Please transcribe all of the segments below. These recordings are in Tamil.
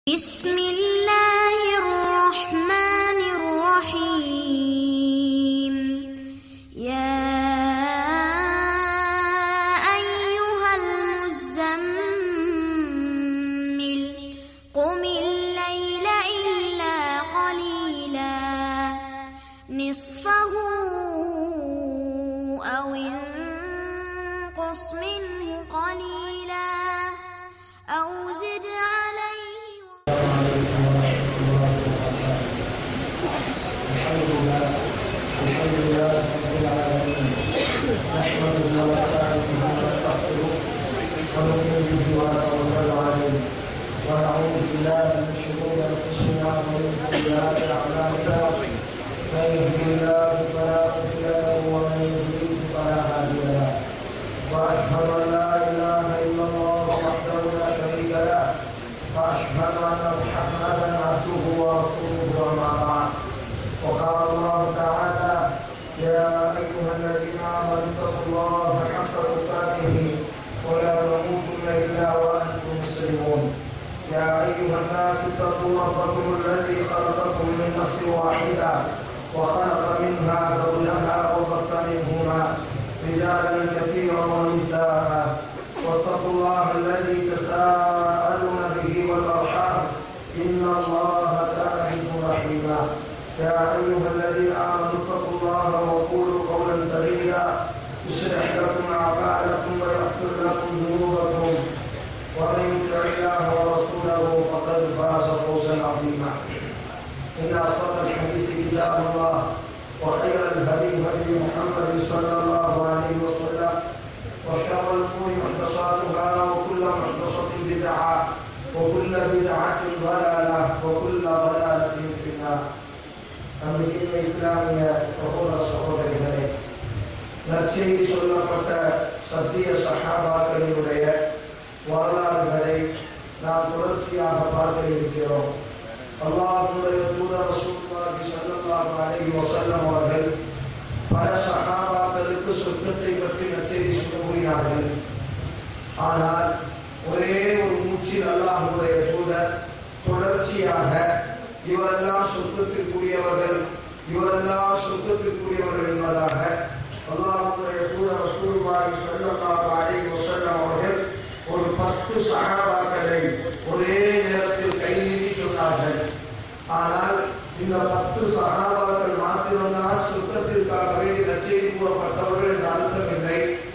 بسم الله الرحمن الرحيم يا أيها المزمل قم الليل إلا قليلا نصفه أو انقص منه قليلا أو زد عليه الحمد لله الحمد لله رب العالمين نحمده ونستعينه ونستغفره ونؤمن به ونتوكل عليه ونعوذ بالله من شرور انفسنا ومن سيئات اعمالنا من يهده الله فلا مضل له ومن يضلل فلا هادي له واشهد ان لا اله الا الله وحده لا شريك له واشهد ان محمدا عبده ورسوله وما بعد وقال الله تعالى يا ايها الذين امنوا اتقوا الله حق تقاته ولا تموتن الا وانتم مسلمون يا ايها الناس اتقوا ربكم الذي خلقكم من نفس واحده وخلق منها زوجها وبث منهما رجالا كثيرا ونساء واتقوا الله الذي تساءلون به والارحام ان الله كان بكم رحيما يا ايها الذين امنوا اتقوا الله وقولوا قولا سديدا يصلح لكم اعمالكم ويغفر لكم ذنوبكم ومن يطع الله ورسوله فقد فاز فوزا عظيما ان اصدق الحديث كتاب الله وخير الهدي هدي محمد صلى الله عليه وسلم وشر الامور محدثاتها وكل محدثه بدعه وكل بدعه ضلاله وكل ضلاله في النار நம்பிக்கைய இஸ்லாமிய சகோதர சகோதரிகளே நற்செய்தி சொல்லப்பட்ட சத்திய சகாபாக்களினுடைய வரலாறுகளை நாம் தொடர்ச்சியாக பார்க்க இருக்கிறோம் அல்லாஹுடைய தூதர் ரசூலுல்லாஹி ஸல்லல்லாஹு அலைஹி வஸல்லம் அவர்கள் பல சகாபாக்களுக்கு சொர்க்கத்தை பற்றி நற்செய்தி சொல்ல கூறினார்கள் ஆனால் ஒரே ஒரு மூச்சில் அல்லாஹுடைய தூதர் தொடர்ச்சியாக இவரெல்லாம் சொர்க்கத்திற்குரியவர்கள் இவரெல்லாம் சொர்க்கத்திற்குரியவர்கள் என்பதாக அல்லாஹுடைய தூதர் ரசூலுல்லாஹி ஸல்லல்லாஹு அலைஹி வஸல்லம் அவர்கள் ஒரு பத்து சஹாபாக்களை ஒரே நேரத்தில் கை நீட்டி சொன்னார்கள் ஆனால் இந்த பத்து சஹாபாக்கள் மாத்திரம்தான் சொர்க்கத்திற்காக வேண்டி நச்செய்தி கூறப்பட்டவர்கள் என்று அர்த்தமில்லை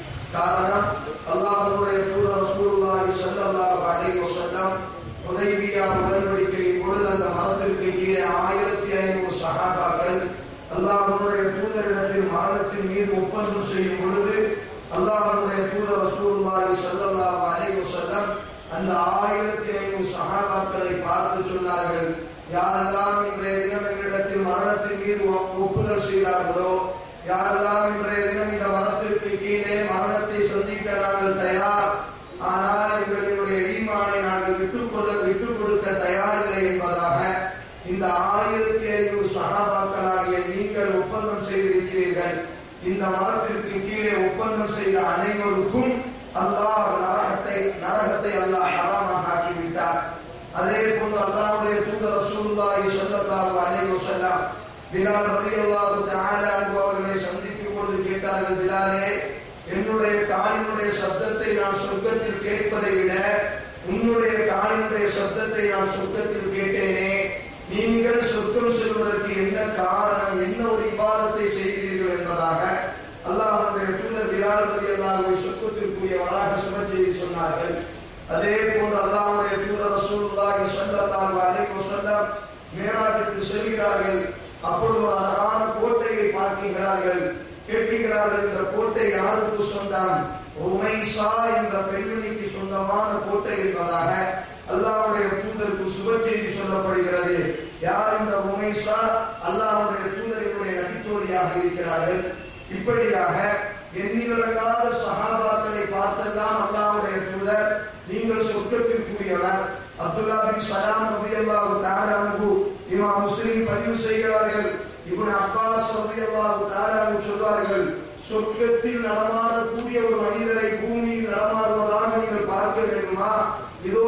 காரணம் அல்லாஹுடைய தூதர் ரசூலுல்லாஹி ஸல்லல்லாஹு அலைஹி வஸல்லம் உதைபியா உடன்படிக்கையின் பொழுது அந்த மரத்திற்கு கீழே ஆயிரத்தி ஐநூறு சகாபாக்கள் அல்லாஹனுடைய தூதரிடத்தில் மரணத்தின் மீது ஒப்பந்தம் செய்யும் பொழுது அல்லாஹனுடைய தூதர் ரசூலுல்லாஹி ஸல்லல்லாஹு அலைஹி வஸல்லம் அந்த ஆயிரத்தி ஐநூறு சகாபாக்களை பார்த்து சொன்னார்கள் யாரெல்லாம் இன்றைய தினம் எங்களிடத்தில் மரணத்தின் மீது ஒப்புதல் செய்தார்களோ யாரெல்லாம் இன்றைய தினம் இந்த மரத்திற்கு கீழே மரணத்தை சந்திக்க நாங்கள் தயார் ஆனால் எங்களுடைய ஈமானை நாங்கள் விட்டுக் கொள்ள விட்டுக் கொடுக்க தயாரில்லை என்பதாக இந்த ஆயிரத்தி ஐநூறு சகாபாக்களாகிய நீங்கள் ஒப்பந்தம் செய்திருக்கிறீர்கள் இந்த மரத்திற்கு கீழே ஒப்பந்தம் செய்த அனைவருக்கும் அல்லாஹ் நரகத்தை நரகத்தை அல்லாஹ் ஹராமாக ஆக்கிவிட்டார் அதே போன்று அல்லாஹ்வுடைய தூதர் ரசூலுல்லாஹி ஸல்லல்லாஹு அலைஹி வஸல்லம் பிலால் ரலியல்லாஹு தஆலா அன்ஹு அவர்களை சந்திக்கும் பொழுது கேட்டார்கள் பிலாலே என்னுடைய காலினுடைய சப்தத்தை நான் சொர்க்கத்தில் கேட்பதை விட உன்னுடைய காலினுடைய சப்தத்தை நான் சொர்க்கத்தில் கேட்டேனே நீங்கள் சொர்க்கம் செல்வதற்கு என்ன காரணம் என்ன ஒரு விவாதத்தை செய்கிறீர்கள் என்பதாக அல்லாஹ்வுடைய தூதர் பிலால் ரலியல்லாஹு சொர்க்கத்திற்குரியவராக சுப செய்தி சொன்னார்கள் அதே போன்று அல்லாஹ்வுடைய தூதர் ரசூலுல்லாஹி ஸல்லல்லாஹு அலைஹி வஸல்லம் மேராட்டுக்கு செல்கிறார்கள் அப்பொழுது ஒரு அழகான கோட்டையை பார்க்கிறார்கள் கேட்கிறார்கள் இந்த கோட்டை யாருக்கு சொந்தம் உமைசா என்ற பெண்மணிக்கு சொந்தமான கோட்டை என்பதாக அல்லாஹ்வுடைய தூதருக்கு சுப செய்தி சொல்லப்படுகிறது யார் இந்த உமைசா அல்லாஹ்வுடைய தூதரினுடைய நபித்தோழியாக இருக்கிறார்கள் இப்படியாக எண்ணிலடங்காத சஹாபாக்களை பார்த்தெல்லாம் அல்லாஹ்வுடைய தூதர் நீங்கள் சொர்க்கத்திற்குரியவர் அப்துல்லா பின் சலாம் ரலியல்லாஹு தஆலா அன்ஹு இமாம் முஸ்லிம் பதிவு செய்கிறார்கள் இப்னு அப்பாஸ் ரலியல்லாஹு தஆலா அன்ஹு சொல்வார்கள் சொர்க்கத்தில் நடமாடக்கூடிய ஒரு மனிதரை பூமியில் நடமாடுவதாக நீங்கள் பார்க்க வேண்டுமா இதோ அப்துல்லா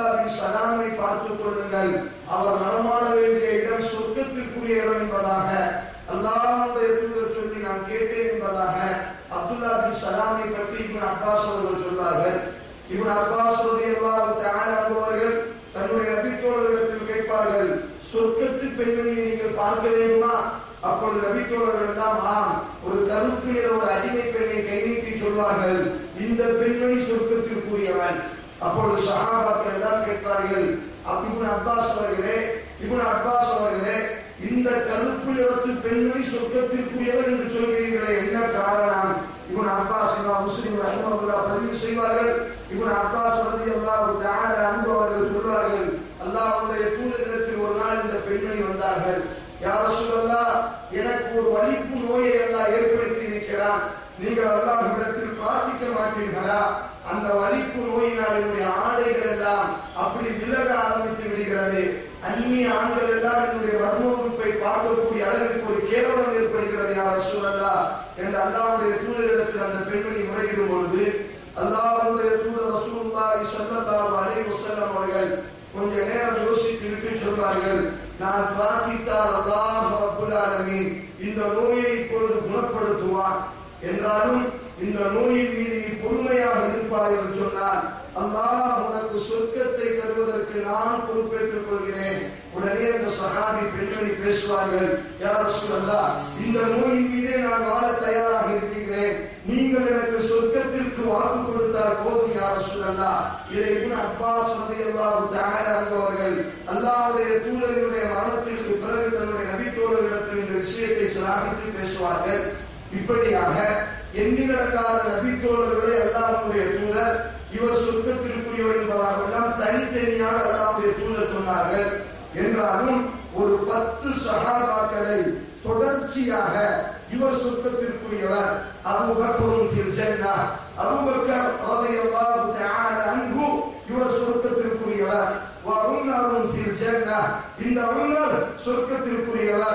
பின் சலாமை பார்த்துக் கொள்ளுங்கள் அவர் நடமாட வேண்டிய இடம் சொர்க்கத்திற்குரிய இடம் என்பதாக அல்லாஹ்வுடைய தூதர் சொல்லி நான் கேட்டேன் என்பதாக அப்துல்லா பின் சலாமை பற்றி இப்னு அப்பாஸ் அவர்கள் சொல்வார்கள் இப்னு அப்பாஸ் ரலியல்லாஹு தஆலா அவர்கள் தன்னுடைய நபித்தோழர்களிடத்தில் கேட்பார்கள் சொர்க்கத்து பெண்மணியை நீங்கள் பார்க்க வேண்டுமா அப்பொழுது நபித்தோழர்கள் எல்லாம் ஆம் ஒரு கருப்பு நிற ஒரு அடிமை பெண்ணை கை நீட்டி சொல்வார்கள் இந்த பெண்மணி சொர்க்கத்திற்குரியவன் அப்பொழுது சஹாபாக்கள் எல்லாம் கேட்பார்கள் அப்ப இப்னு அப்பாஸ் அவர்களே இப்னு அப்பாஸ் அவர்களே இந்த கருப்பு நிறத்து பெண்மணி சொர்க்கத்திற்குரியவர் என்று சொல்கிறீர்களே என்ன காரணம் இவன் அப்பாஸ் இமாம் முஸ்லிம் ரஹ்மத்துல்லாஹ் பதிவு செய்வார்கள் இவன் அப்பாஸ் ரலியல்லாஹு தஆலா அன்பு அவர்கள் சொல்வார்கள் அல்லாஹ்வுடைய தூதரிடத்தில் ஒரு நாள் இந்த பெண்மணி வந்தார்கள் யா ரசூலல்லாஹ் எனக்கு ஒரு வலிப்பு நோயை அல்லாஹ் ஏற்படுத்தி இருக்கிறான் நீங்கள் அல்லாஹ்விடத்தில் பிரார்த்திக்க மாட்டீர்களா அந்த வலிப்பு நோயினால் என்னுடைய ஆடைகள் எல்லாம் அப்படி விலக ஆரம்பித்து விடுகிறது அந்நிய ஆண்கள் எல்லாம் என்னுடைய மர்ம உறுப்பை பார்க்கக்கூடிய அளவிற்கு ஒரு கேவலம் ஏற்படுகிறது யார் சூழல்லா என்று அல்லாவுடைய தூதரிடத்தில் அந்த பெண்மணி முறையிடும் பொழுது அல்லாஹ்வுடைய தூதர் ரசூலுல்லாஹி ஸல்லல்லாஹு அலைஹி வஸல்லம் அவர்கள் கொஞ்ச நேரம் யோசித்து விட்டு சொல்வார்கள் நான் பிரார்த்தித்தால் அல்லாஹ் ரப்புல் ஆலமீன் இந்த நோயை இப்பொழுது குணப்படுத்துவான் என்றாலும் இந்த நோயின் மீது நீ பொறுமையாக இருப்பாய் என்று சொன்னார் அல்லாஹ் உனக்கு சொர்க்கத்தை தருவதற்கு நான் பொறுப்பேற்றுக் கொள்கிறேன் உடனே அந்த சஹாபி பெண்மணி பேசுவார்கள் யார் சொல்லா இந்த நோயின் மீதே நான் வாழ தயாராக இருக்கின்றேன் நீங்கள் எனக்கு சொர்க்கத்திற்கு வாக்கு கொடுத்தால் போதும் யார் சொல்லா இதை இப்னு அப்பாஸ் ரலியல்லாஹு தஆலா என்பவர்கள் அல்லாஹ்வுடைய தூதரினுடைய மரணத்திற்கு பிறகு தன்னுடைய நபித்தோழர்களிடத்தில் இந்த விஷயத்தை சிலாகித்து பேசுவார்கள் இப்படியாக எண்ணி நடக்காத நபித்தோழர்களே அல்லாஹ்வுடைய தூதர் இவர் சொர்க்கத்திற்குரியவர் என்பதாக எல்லாம் தனித்தனியாக அல்லாஹ்வுடைய தூதர் சொன்னார்கள் என்றாலும் ஒரு பத்து சகாபாக்களை தொடர்ச்சியாக இவர் சொர்க்கத்திற்குரியவர் அபூபக்கரும் ஃபில் ஜன்னா அபூபக்கர் ரலியல்லாஹு தஆலா அன்ஹு இவர் சொர்க்கத்திற்குரியவர் وعمر في الجنة إن عمر سركة الكريوات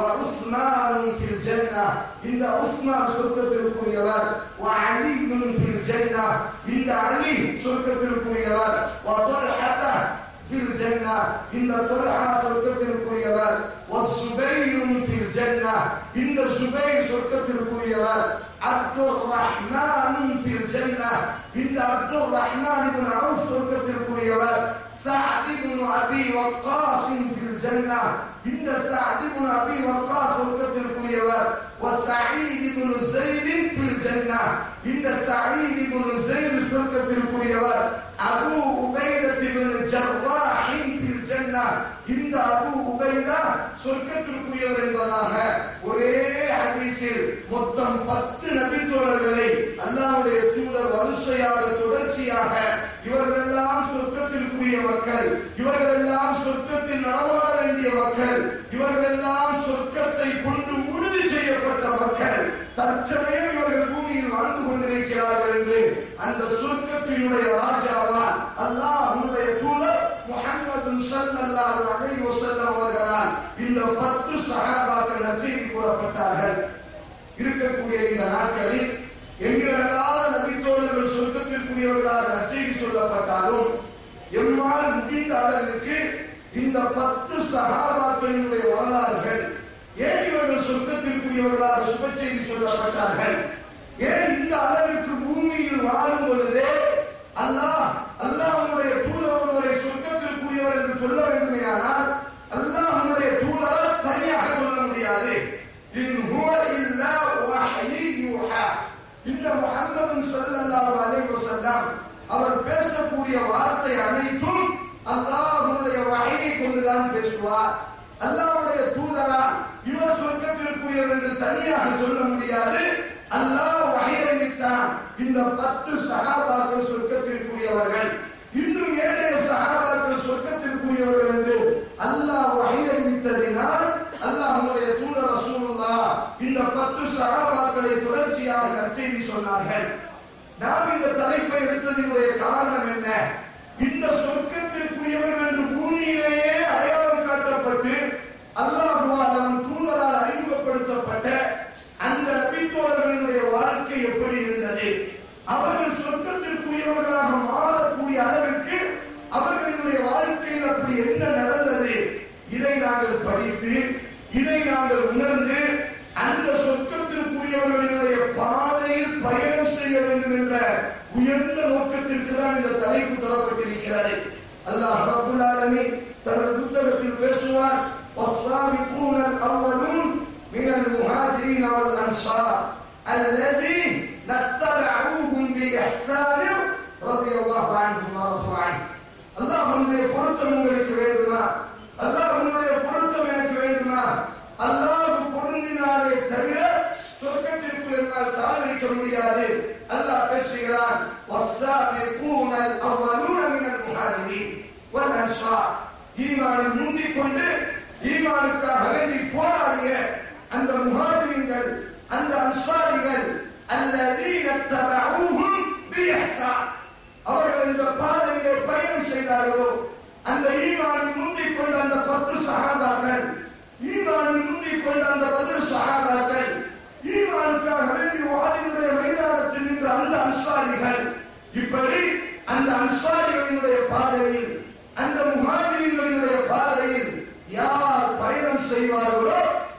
وعثمان في الجنة إن عثمان سركة الكريوات وعلي في الجنة إن علي سركة الكريوات وطلحة في الجنة إن طلحة سركة الكريوات والزبير في الجنة إن الزبير سركة الكريوات عبد الرحمن في الجنة إن عبد الرحمن بن عوف سركة الكريوات سعد بن ابي وقاص في الجنه ان سعد بن ابي وقاص سركة الكريوات وسعيد بن زيد في الجنه ان سعيد بن زيد سركة الكريوات ابو عبيده بن الجراح في الجنه இந்த அபு உபைதா சொர்க்கத்திற்குரியவர் என்பதாக ஒரே ஹதீஸில் மொத்தம் பத்து நபித்தோழர்களை அல்லாஹ்வுடைய தூதர் வரிசையாக தொடர்ச்சியாக இவர்களெல்லாம் சொர்க்கத்திற்குரிய மக்கள் இவர்களெல்லாம் சொர்க்கத்தில் நடமாட வேண்டிய மக்கள் இவர்களெல்லாம் சொர்க்கத்தை கொண்டு உறுதி செய்யப்பட்ட மக்கள் தற்சமயம் இவர்கள் பூமியில் வாழ்ந்து கொண்டிருக்கிறார்கள் என்று அந்த சொர்க்கத்தினுடைய ராஜாவான் அல்லாஹ்வுடைய தூதர் முஹம்மது ஸல்லல்லாஹு அலைஹி வஸல்லம் அவர்களால் இந்த பத்து சஹாபாக்கள் நற்செய்தி கூறப்பட்டார்கள் இருக்கக்கூடிய இந்த நாட்களில் எங்கிருந்தால் நபித்தோழர்கள் சொர்க்கத்திற்குரியவர்களாக நற்செய்தி சொல்லப்பட்டாலும் எம்மால் முடிந்த அளவிற்கு இந்த பத்து சகாபாக்களினுடைய வரலாறுகள் ஏன் இவர்கள் சொர்க்கத்திற்குரியவர்களாக சுப செய்தி சொல்லப்பட்டார்கள் ஏன் இந்த அளவிற்கு பூமியில் வாழும் பொழுதே அல்லாஹ் அல்லாஹ்வுடைய தூதர் ஒருவரை சொர்க்கத்திற்குரியவர் என்று சொல்ல வேண்டுமேயானால் அல்லாஹ்வுடைய தூதரை தனியாக சொல்ல முடியாது இன் ஹுவ இல்லா வஹ்யி யூஹா இந்த முஹம்மது ஸல்லல்லாஹு அலைஹி வஸல்லம் அவர் பேசக்கூடிய வார்த்தை அனைத்தும் அல்லாஹ்வுடைய வஹயை கொண்டுதான் பேசுவார் அல்லாஹ்வுடைய தூதரா இவர் சொர்க்கத்திற்குரியவர் என்று தனியாக சொல்ல முடியாது அல்லாஹ் வகையறிவித்தான் இந்த பத்து சகாபாக்கள் சொர்க்கத்திற்குரியவர்கள் இன்னும் ஏழைய சகாபாக்கள் சொர்க்கத்திற்குரியவர்கள் என்று அல்லாஹ் வகையறிவித்ததினால் அல்லாஹ்வுடைய தூதர் ரசூலுல்லாஹ் இந்த பத்து சகாபாக்களை தொடர்ச்சியாக நற்செய்தி சொன்னார்கள் நாம் இந்த தலைப்பை எடுத்ததினுடைய காரணம் என்ன இந்த சொர்க்கத்திற்குரியவர்கள் என்று பூமியிலேயே அடையாளம் காட்டப்பட்டு அல்லாஹுவால் நம் தூதரால் அறிமுகப்படுத்தப்பட்ட அந்த நபித்தோழர்களுடைய வாழ்க்கை எப்படி இருந்தது அவர்கள் சொர்க்கத்திற்குரியவர்களாக மாறக்கூடிய அளவிற்கு அவர்களினுடைய பொருத்தம் உங்களுக்கு வேண்டுமா அல்லாஹ்வுடைய பொருத்தம் எனக்கு வேண்டுமா அல்லாஹ் பொருந்தினாலே தவிர சொர்க்கத்திற்குள் என்னால் கால் வைக்க முடியாது அல்லாஹ் பேசுகிறான் வஸ்ஸாபிகூன அவ்வலூன மினல் முஹாஜிரின் வல் அன்சார் ஈமானில் முந்திக் கொண்டு ஈமானுக்காக வேண்டி போராடிய அந்த முஹாஜிரின்கள் அந்த அன்சாரிகள் அல்லதீன தபஊஹும் பிஇஹ்சான் அவர்கள் இந்த பாதையிலே பயணம் செய்தார்களோ அந்த ஈமானில் முந்திக் கொண்ட அந்த பத்து சகாதாக்கள் ஈமானில் முந்திக் கொண்ட அந்த பதில் சகாதாக்கள் ஈமானுக்காக வேண்டி வாதினுடைய மைதானத்தில் நின்ற அந்த அன்சாரிகள் இப்படி அந்த அன்சாரிகளினுடைய பாதையில் அந்த முஹாஜிரிகளினுடைய பாதையில் யார் பயணம் செய்வார்களோ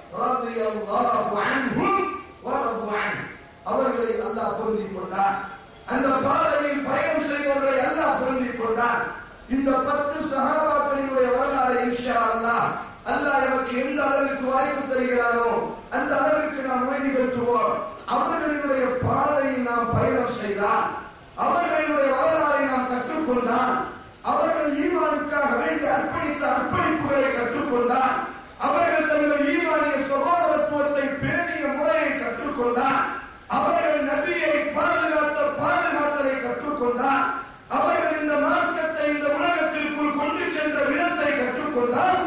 ரலியல்லாஹு அன்ஹும் வரது அன்ஹு அவர்களை அல்லாஹ் பொருந்திக் கொண்டான் அந்த பாதையில் பயணம் செய்பவர்களை அல்லாஹ் பொருந்திக் கொண்டான் இந்த பத்து சகாபாக்களினுடைய வரலாறு இன்ஷா அல்லாஹ் அல்லாஹ் நமக்கு எந்த அளவிற்கு வாய்ப்பு தருகிறானோ அந்த அளவிற்கு நாம் உரை நிகழ்த்துவோம் அவர்களினுடைய பாதையில் நாம் பயணம் செய்தால் அவர்களினுடைய வரலாறை நாம் கற்றுக்கொண்டால் அவர்கள் ஈமானுக்காக வேண்டி அர்ப்பணித்த அர்ப்பணிப்புகளை கற்றுக்கொண்டால் அவர்கள் தங்கள் ஈமானிய சகோதரத்துவத்தை பேணிய முறையை கற்றுக்கொண்டால் அவர்கள் நபியை பாதுகாத்த பாதுகாத்தலை கற்றுக்கொண்டால் அவர்கள் இந்த மார்க்கத்தை இந்த உலகத்திற்குள் கொண்டு சென்ற விதத்தை கற்றுக்கொண்டால்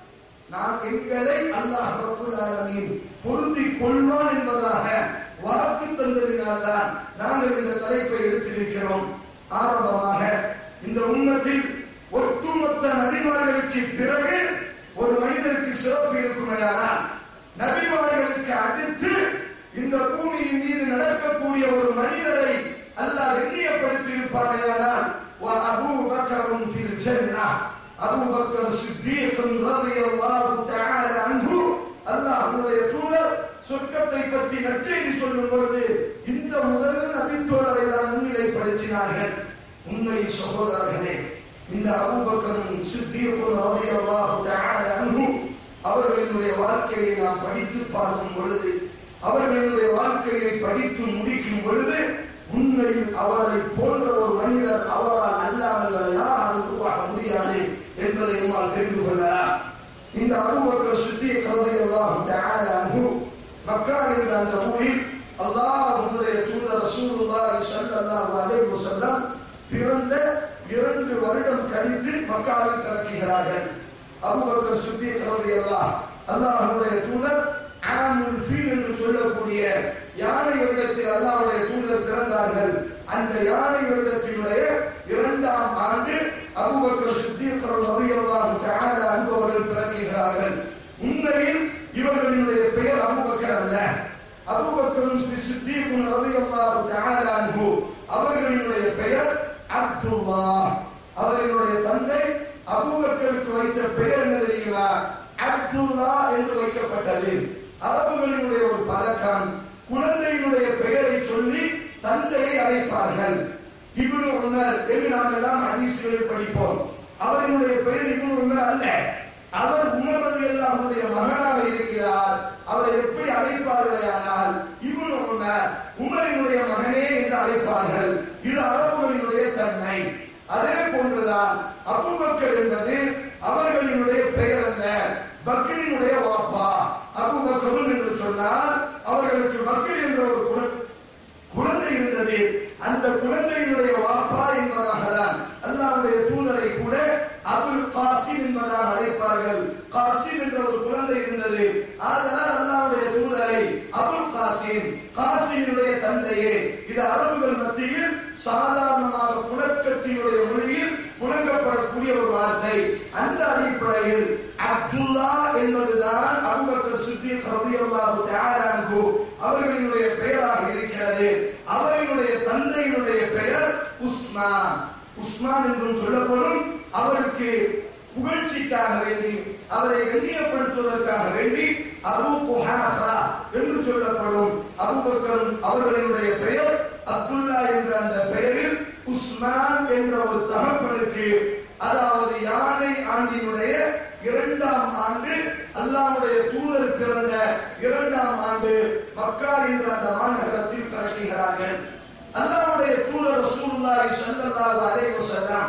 நாம் எங்களை அல்லாஹ் ரப்புல் ஆலமீன் பொருந்திக் கொள்வான் என்பதாக வாக்கு தந்ததினால்தான் நாங்கள் இந்த தலைப்பை எடுத்திருக்கிறோம் ஆரம்பமாக இந்த உம்மத்தில் ஒட்டுமொத்த நபிமார்களுக்கு பிறகு ஒரு மனிதருக்கு சிறப்பு இருக்குமையானால் நபிமார்களுக்கு அடுத்து இந்த பூமியின் மீது நடக்கக்கூடிய ஒரு மனிதரை அல்லாஹ் எண்ணியப்படுத்தி இருப்பார்களானால் அபூ பக்கரும் ஃபில் ஜன்னah அபூ பக்கர் சித்தீக் ரலியல்லாஹு தஆலா அன்ஹு அல்லாஹ்வுடைய தூதர் சொர்க்கத்தை பற்றி நற்செய்தி சொல்லும் பொழுது இந்த முதல் நபித்தோழரை தான் முன்னிலைப்படுத்தினார்கள் உண்மை சகோதரர்களே இந்த அபூபக்கரும் சித்தீக்கும் ரலியல்லாஹு தஆலா அன்ஹு அவர்களினுடைய வாழ்க்கையை நாம் படித்து பார்க்கும் பொழுது அவர்களினுடைய வாழ்க்கையை படித்து முடிக்கும் பொழுது உண்மையில் அவரை போன்ற ஒரு மனிதர் அவரால் அல்லாமல் வேறு யாராலும் உருவாக முடியாது என்பதை நம்மால் தெரிந்து கொள்ளலாம் இந்த அபூபக்கர் சித்திக் ரலியல்லாஹு தஆலா அன்ஹு மக்கா என்ற அந்த ஊரில் அல்லாஹ்வுடைய தூதர் ரசூலுல்லாஹி ஸல்லல்லாஹு அலைஹி வஸல்லம் பிறந்த இரண்டு வருடம் கழித்து மக்காவில் கலக்குகிறார்கள் அபூபக்கர் சித்திக் ரலியல்லாஹு அல்லாஹ்வுடைய தூதர் ஆமுல் ஃபீல் என்று சொல்லக்கூடிய யானை வருடத்தில் அல்லாஹ்வுடைய தூதர் பிறந்தார்கள் அந்த யானை வருடத்தினுடைய இரண்டாம் ஆண்டு அபூபக்கர் சித்திக் ரலியல்லாஹு தஆலா அன்ஹு அவர்கள் பிறக்கிறார்கள் உண்மையில் இவர்களினுடைய பெயர் அபூபக்கர் அல்ல அபூபக்கரும் சித்திக்கும் ரலியல்லாஹு தஆலா அன்ஹு அவர்களினுடைய பெயர் அப்துல்லாஹ் அவர்களுடைய தந்தை அபூபக்கருக்கு வைத்த பெயர் என்ன தெரியுமா அப்துல்லா என்று வைக்கப்பட்டது அரபுகளினுடைய ஒரு பழக்கம் குழந்தையினுடைய பெயரை சொல்லி தந்தையை அழைப்பார்கள் இப்னு உமர் என்று நாம் எல்லாம் ஹதீஸ்களில் படிப்போம் அவரினுடைய பெயர் இப்னு உமர் அல்ல அவர் உமர் ரலியல்லாஹுடைய மகனாக இருக்கிறார் அவரை எப்படி அழைப்பார்களானால் இப்னு உமர் உமரினுடைய மகனே என்று அழைப்பார்கள் இது அரபுகளினுடைய தன்மை அதே போன்றுதான் அபூபக்கர் என்பது அவர்களினுடைய பெயர் அல்ல பக்ரினுடைய வாப்பா அபூபக்கரும் என்று சொன்னால் அவர்களுக்கு பக்ர் என்ற ஒரு குழந்தை குழந்தை இருந்தது அந்த குழந்தையினுடைய வாப்பா என்பதாக தான் அல்லாஹ்வுடைய தூதரை கூட அபுல் காசிம் என்பதாக அழைப்பார்கள் காசிம் என்ற ஒரு குழந்தை இருந்தது ஆதலால் அல்லாஹ்வுடைய தூதரை அபுல் காசிம் காசிமினுடைய தந்தையே இது அரபுகள் மத்தியில் சாதாரணமாக புழக்கத்தினுடைய மொழியில் புழங்கப்படக்கூடிய ஒரு வார்த்தை அந்த அடிப்படையில் அப்துல்லா என்பதுதான் அபூபக்கர் சித்திக் ரலியல்லாஹு தஆலா அன்ஹு அவர்களினுடைய பெயராக இருக்கிறது அவர்களுடைய தந்தையினுடைய பெயர் உஸ்மான் உஸ்மான் என்றும் சொல்லப்படும் அவருக்கு புகழ்ச்சிக்காக வேண்டி அவரை கண்ணியப்படுத்துவதற்காக வேண்டி அபு குஹாஃபா என்று சொல்லப்படும் அபூபக்கர் அவர்களினுடைய பெயர் அப்துல்லா என்ற அந்த பெயரில் உஸ்மான் என்ற ஒரு தகப்பனுக்கு அதாவது யானை ஆண்டினுடைய இரண்டாம் ஆண்டு அல்லாஹ்வுடைய தூதர் பிறந்த இரண்டாம் ஆண்டு மக்கா என்ற அந்த மாநகரத்தில் பிறக்கிறார்கள் அல்லாஹ்வுடைய தூதர் ரசூலுல்லாஹி ஸல்லல்லாஹு அலைஹி வஸல்லம்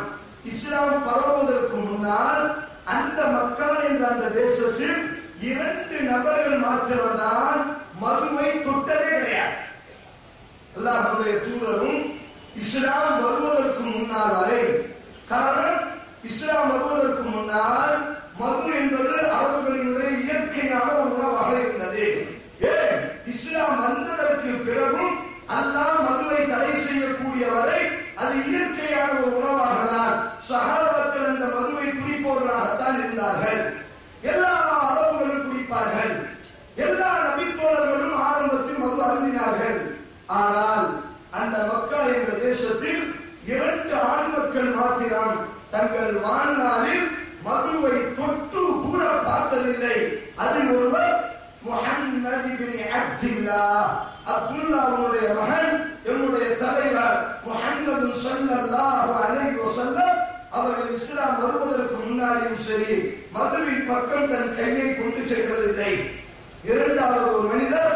இஸ்லாம் பரவுவதற்கு முன்னால் அந்த மக்கள் என்ற அந்த தேசத்தில் இரண்டு நபர்கள் மாத்திரம்தான் மதுவை தொட்டதே கிடையாது அல்லாஹ்வுடைய தூதரும் இஸ்லாம் வருவதற்கு முன்னால் வரை காரணம் இஸ்லாம் வருவதற்கு முன்னால் மது என்பது அவர்களினுடைய இயற்கையான ஒரு உணவாக இருந்தது ஏன் இஸ்லாம் வந்ததற்கு பிறகும் அல்லாஹ் மதுவை தடை செய்யக்கூடிய வரை அது இயற்கையான ஒரு உணவாக தான் சகாபாக்கள் அந்த மதுவை குடிப்பவர்களாகத்தான் இருந்தார்கள் எல்லா அரபுகளும் குடிப்பார்கள் எல்லா நபித்தோழர்களும் ஆரம்பத்தில் மது அருந்தினார்கள் ஆனால் அந்த மக்கள் என்ற தேசத்தில் இரண்டு ஆண் மக்கள் மாத்திரம் தங்கள் வாழ்நாளில் மதுவை தொட்டு கூட பார்த்ததில்லை அதில் ஒருவர் முஹம்மது பின் அப்துல்லா அப்துல்லாவுடைய மகன் என்னுடைய தலைவர் முஹம்மது ஸல்லல்லாஹு அலைஹி வஸல்லம் அவர்கள் இஸ்லாம் வருவதற்கு முன்னாடியும் சரி மதுவின் பக்கம் தன் கையை கொண்டு சென்றதில்லை இரண்டாவது ஒரு மனிதர்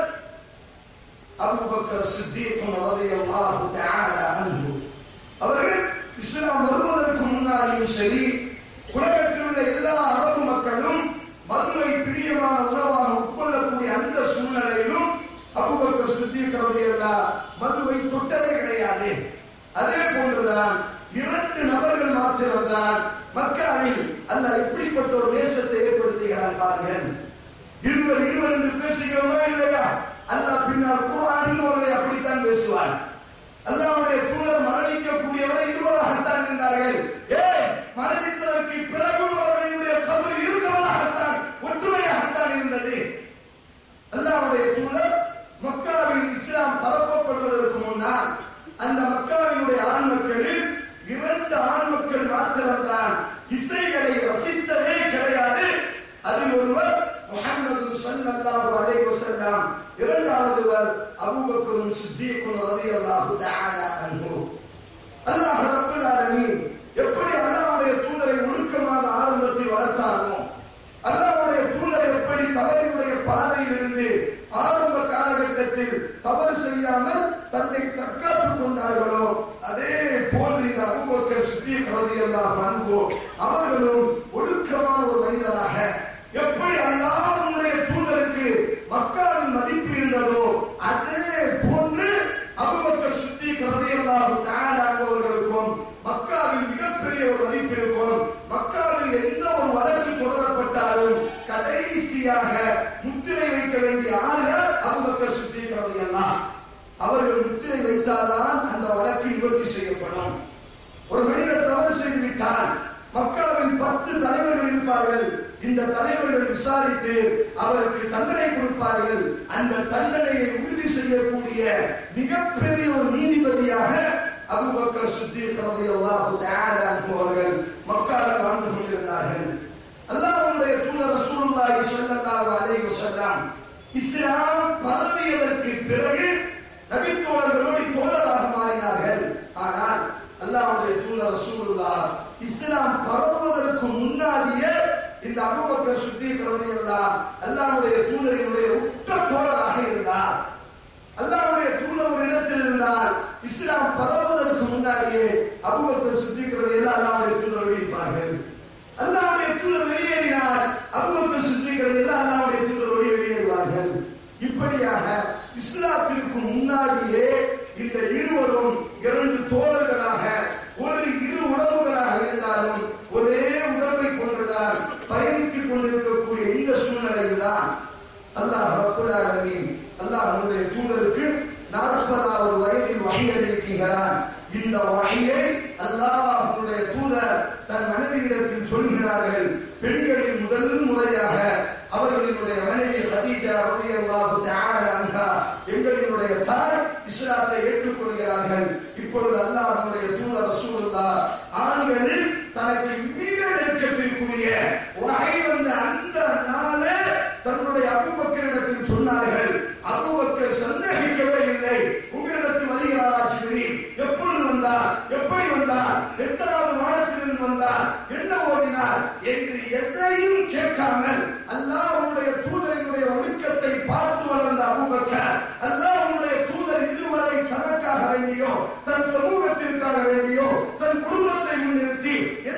அபூபக்கர் சித்திக் ரலியல்லாஹு தஆலா அன்ஹு அவர்கள் இஸ்லாம் வருவதற்கு முன்னாடியும் சரி உலகத்தில் உள்ள எல்லா அரபு மக்களும் மதுவை பிரியமான உணவாக உட்கொள்ளக்கூடிய அந்த சூழ்நிலையிலும் அபூபக்கர் சித்திக் ரலியல்லாஹ் மதுவை தொட்டதே கிடையாது அதே போன்றுதான் இரண்டு நபர்கள் மாத்திரம்தான் மக்காவில் அல்லாஹ் எப்படிப்பட்ட ஒரு நேசத்தை ஏற்படுத்துகிறான் பாருங்கள் இருவர் இருவர் என்று பேசுகிறோமா இல்லையா அல்லாஹ் பின்னால் குர்ஆனில் அவர்களை அப்படித்தான் பேசுவார் அல்லாஹ்வுடைய தூதர் மரணிக்கக்கூடியவரை இருவராகத்தான் இருந்தார்கள் ஏ மரணித்ததற்கு பிறகும் அவர்களுடைய கபர் இருக்கிறதாகத்தான் ஒற்றுமையாகத்தான் இருந்தது அல்லாஹ்வுடைய தூதர் மக்காவில் இஸ்லாம் பரப்பப்படுவதற்கு முன்னால் அந்த மக்காவினுடைய ஆண் மக்களில் இரண்டு ஆண் மக்கள் மாத்திரம்தான் இசைகளை ரசித்ததே கிடையாது அதில் ஒருவர் முஹம்மது ஸல்லல்லாஹு அலைஹி வஸல்லம் இரண்டாவதுவர் அபூபக்கரும் சித்தீக்கும் ரலியல்லாஹு தஆலா அன்ஹு அல்லாஹ் ரப்பல் ஆலமீன் எப்படி அல்லாஹ்வுடைய தூதரை ஒழுக்கமாக ஆரம்பத்தில் வளர்த்தானோ அல்லாஹ்வுடைய தூதர் எப்படி தவறினுடைய பாதையில் இருந்து ஆரம்ப காலகட்டத்தில் தவறு செய்யாமல் தன்னை தற்காத்துக் கொண்டார்களோ அதே போன்று இந்த அபூபக்கர் சித்தீக் ரலியல்லாஹு அன்ஹு அவர்களும் ஒழுக்கமான ஒரு மனிதராக எப்படி அல்லாஹ்வுடைய தூதருக்கு மக்களின் மதிப்பு இருந்ததோ அதே போன்று அபூபக்கர் சித்திக் ரலியல்லாஹு தஆலா அவர்களுக்கும் மக்காவில் மிகப்பெரிய ஒரு மதிப்பு இருக்கும் மக்காவில் எந்த ஒரு வழக்கு தொடரப்பட்டாலும் கடைசியாக முத்திரை வைக்க வேண்டிய ஆளுநர் அபூபக்கர் சித்திக் ரலியல்லாஹு அவர்கள் முத்திரை வைத்தால்தான் அந்த வழக்கு நிவர்த்தி செய்யப்படும் ஒரு மனிதர் தவறு செய்து விட்டால் மக்காவின் பத்து தலைவர்கள் இருப்பார்கள் இந்த தலைவர்கள் விசாரித்து அவருக்கு தண்டனை கொடுப்பார்கள் அந்த தண்டனையை உறுதி செய்யக்கூடிய மிகப்பெரிய ஒரு நீதிபதியாக அபூபக்கர் சித்திக் ரலியல்லாஹு தஆலா அன்ஹு அவர்கள் மக்காவில் வாழ்ந்து கொண்டிருந்தார்கள் அல்லாஹ்வுடைய தூதர் ரசூலுல்லாஹி ஸல்லல்லாஹு அலைஹி வஸல்லம் இஸ்லாம் பரவியதற்கு பிறகு நபித்தோழர்களோடு தோழராக மாறினார்கள் ஆனால் அல்லாஹ்வுடைய தூதர் ரசூலுல்லாஹ் இஸ்லாம் பரவுவதற்கு முன்னாடியே இந்த அபூபக்கர் சித்திக் ரலியல்லாஹு அல்லாஹ்வுடைய தூதரினுடைய உற்ற தோழராக இருந்தார் அல்லாஹ்வுடைய தூதர் ஒரு இடத்தில் இருந்தால் இஸ்லாம் பரவுவதற்கு முன்னாடியே அபூபக்கர் சித்திக் ரலியல்லாஹு அல்லாஹ்வுடைய தூதரோடு இருப்பார்கள் அல்லாஹ்வுடைய தூதர் வெளியேறினார் அபூபக்கர் சித்திக் ரலியல்லாஹு அல்லாஹ்வுடைய தூதரோடு வெளியேறுவார்கள் இப்படியாக இஸ்லாத்திற்கு முன்னாடியே இந்த இருவரும் இரண்டு தோழர்களாக ஒரு இரு உடம்புகளாக இருந்தாலும் ஒரே உடம்பை கொண்டுதான் பயணித்துக் கொண்டிருக்கக்கூடிய இந்த சூழ்நிலையில் தான் அல்லாஹ் ரப்புல் ஆலமீன் அல்லாஹ் நம்முடைய தூதருக்கு நாற்பதாவது வயதில் வகை அறிவிக்கிறான் இந்த வகையை அல்லாஹ்வுடைய தூதர் தன் மனைவியிடத்தில் சொல்கிறார்கள் பெண்களின் முதல் முறையாக அவர்களினுடைய மனைவி ஹதீஜா ரலியல்லாஹு தஆலா அன்ஹா எங்களினுடைய தாய் இஸ்லாத்தை ஏற்றுக்கொள்கிறார்கள் இப்பொழுது அல்லாஹ் நம்முடைய தூதர் ரசூலுல்லாஹ் ஆண்களில் தனக்கு மிக நெருக்கத்திற்குரிய வகை வந்த அந்த நாளே தன்னுடைய அபூபக்கரிடத்தில் சொன்னார்கள் அபூபக்கர் சந்தேகிக்கவே இல்லை உங்களிடத்தில் வருகிறாரா ஜிப்ரீல் எப்பொழுது வந்தார் எப்படி வந்தார் எத்தனாவது வானத்திலிருந்து வந்தார் என்ன ஓதினார் என்று எதையும் கேட்காமல் அல்லாஹ்வுடைய தூதரினுடைய ஒழுக்கத்தை பார்த்து வளர்ந்த அபூபக்கர் அல்லாஹ்வுடைய தூதர் இதுவரை தனக்காக வேண்டியோ தன் சமூகத்திற்காக வேண்டியோ தன் குடும்பத்தை முன்னிறுத்தி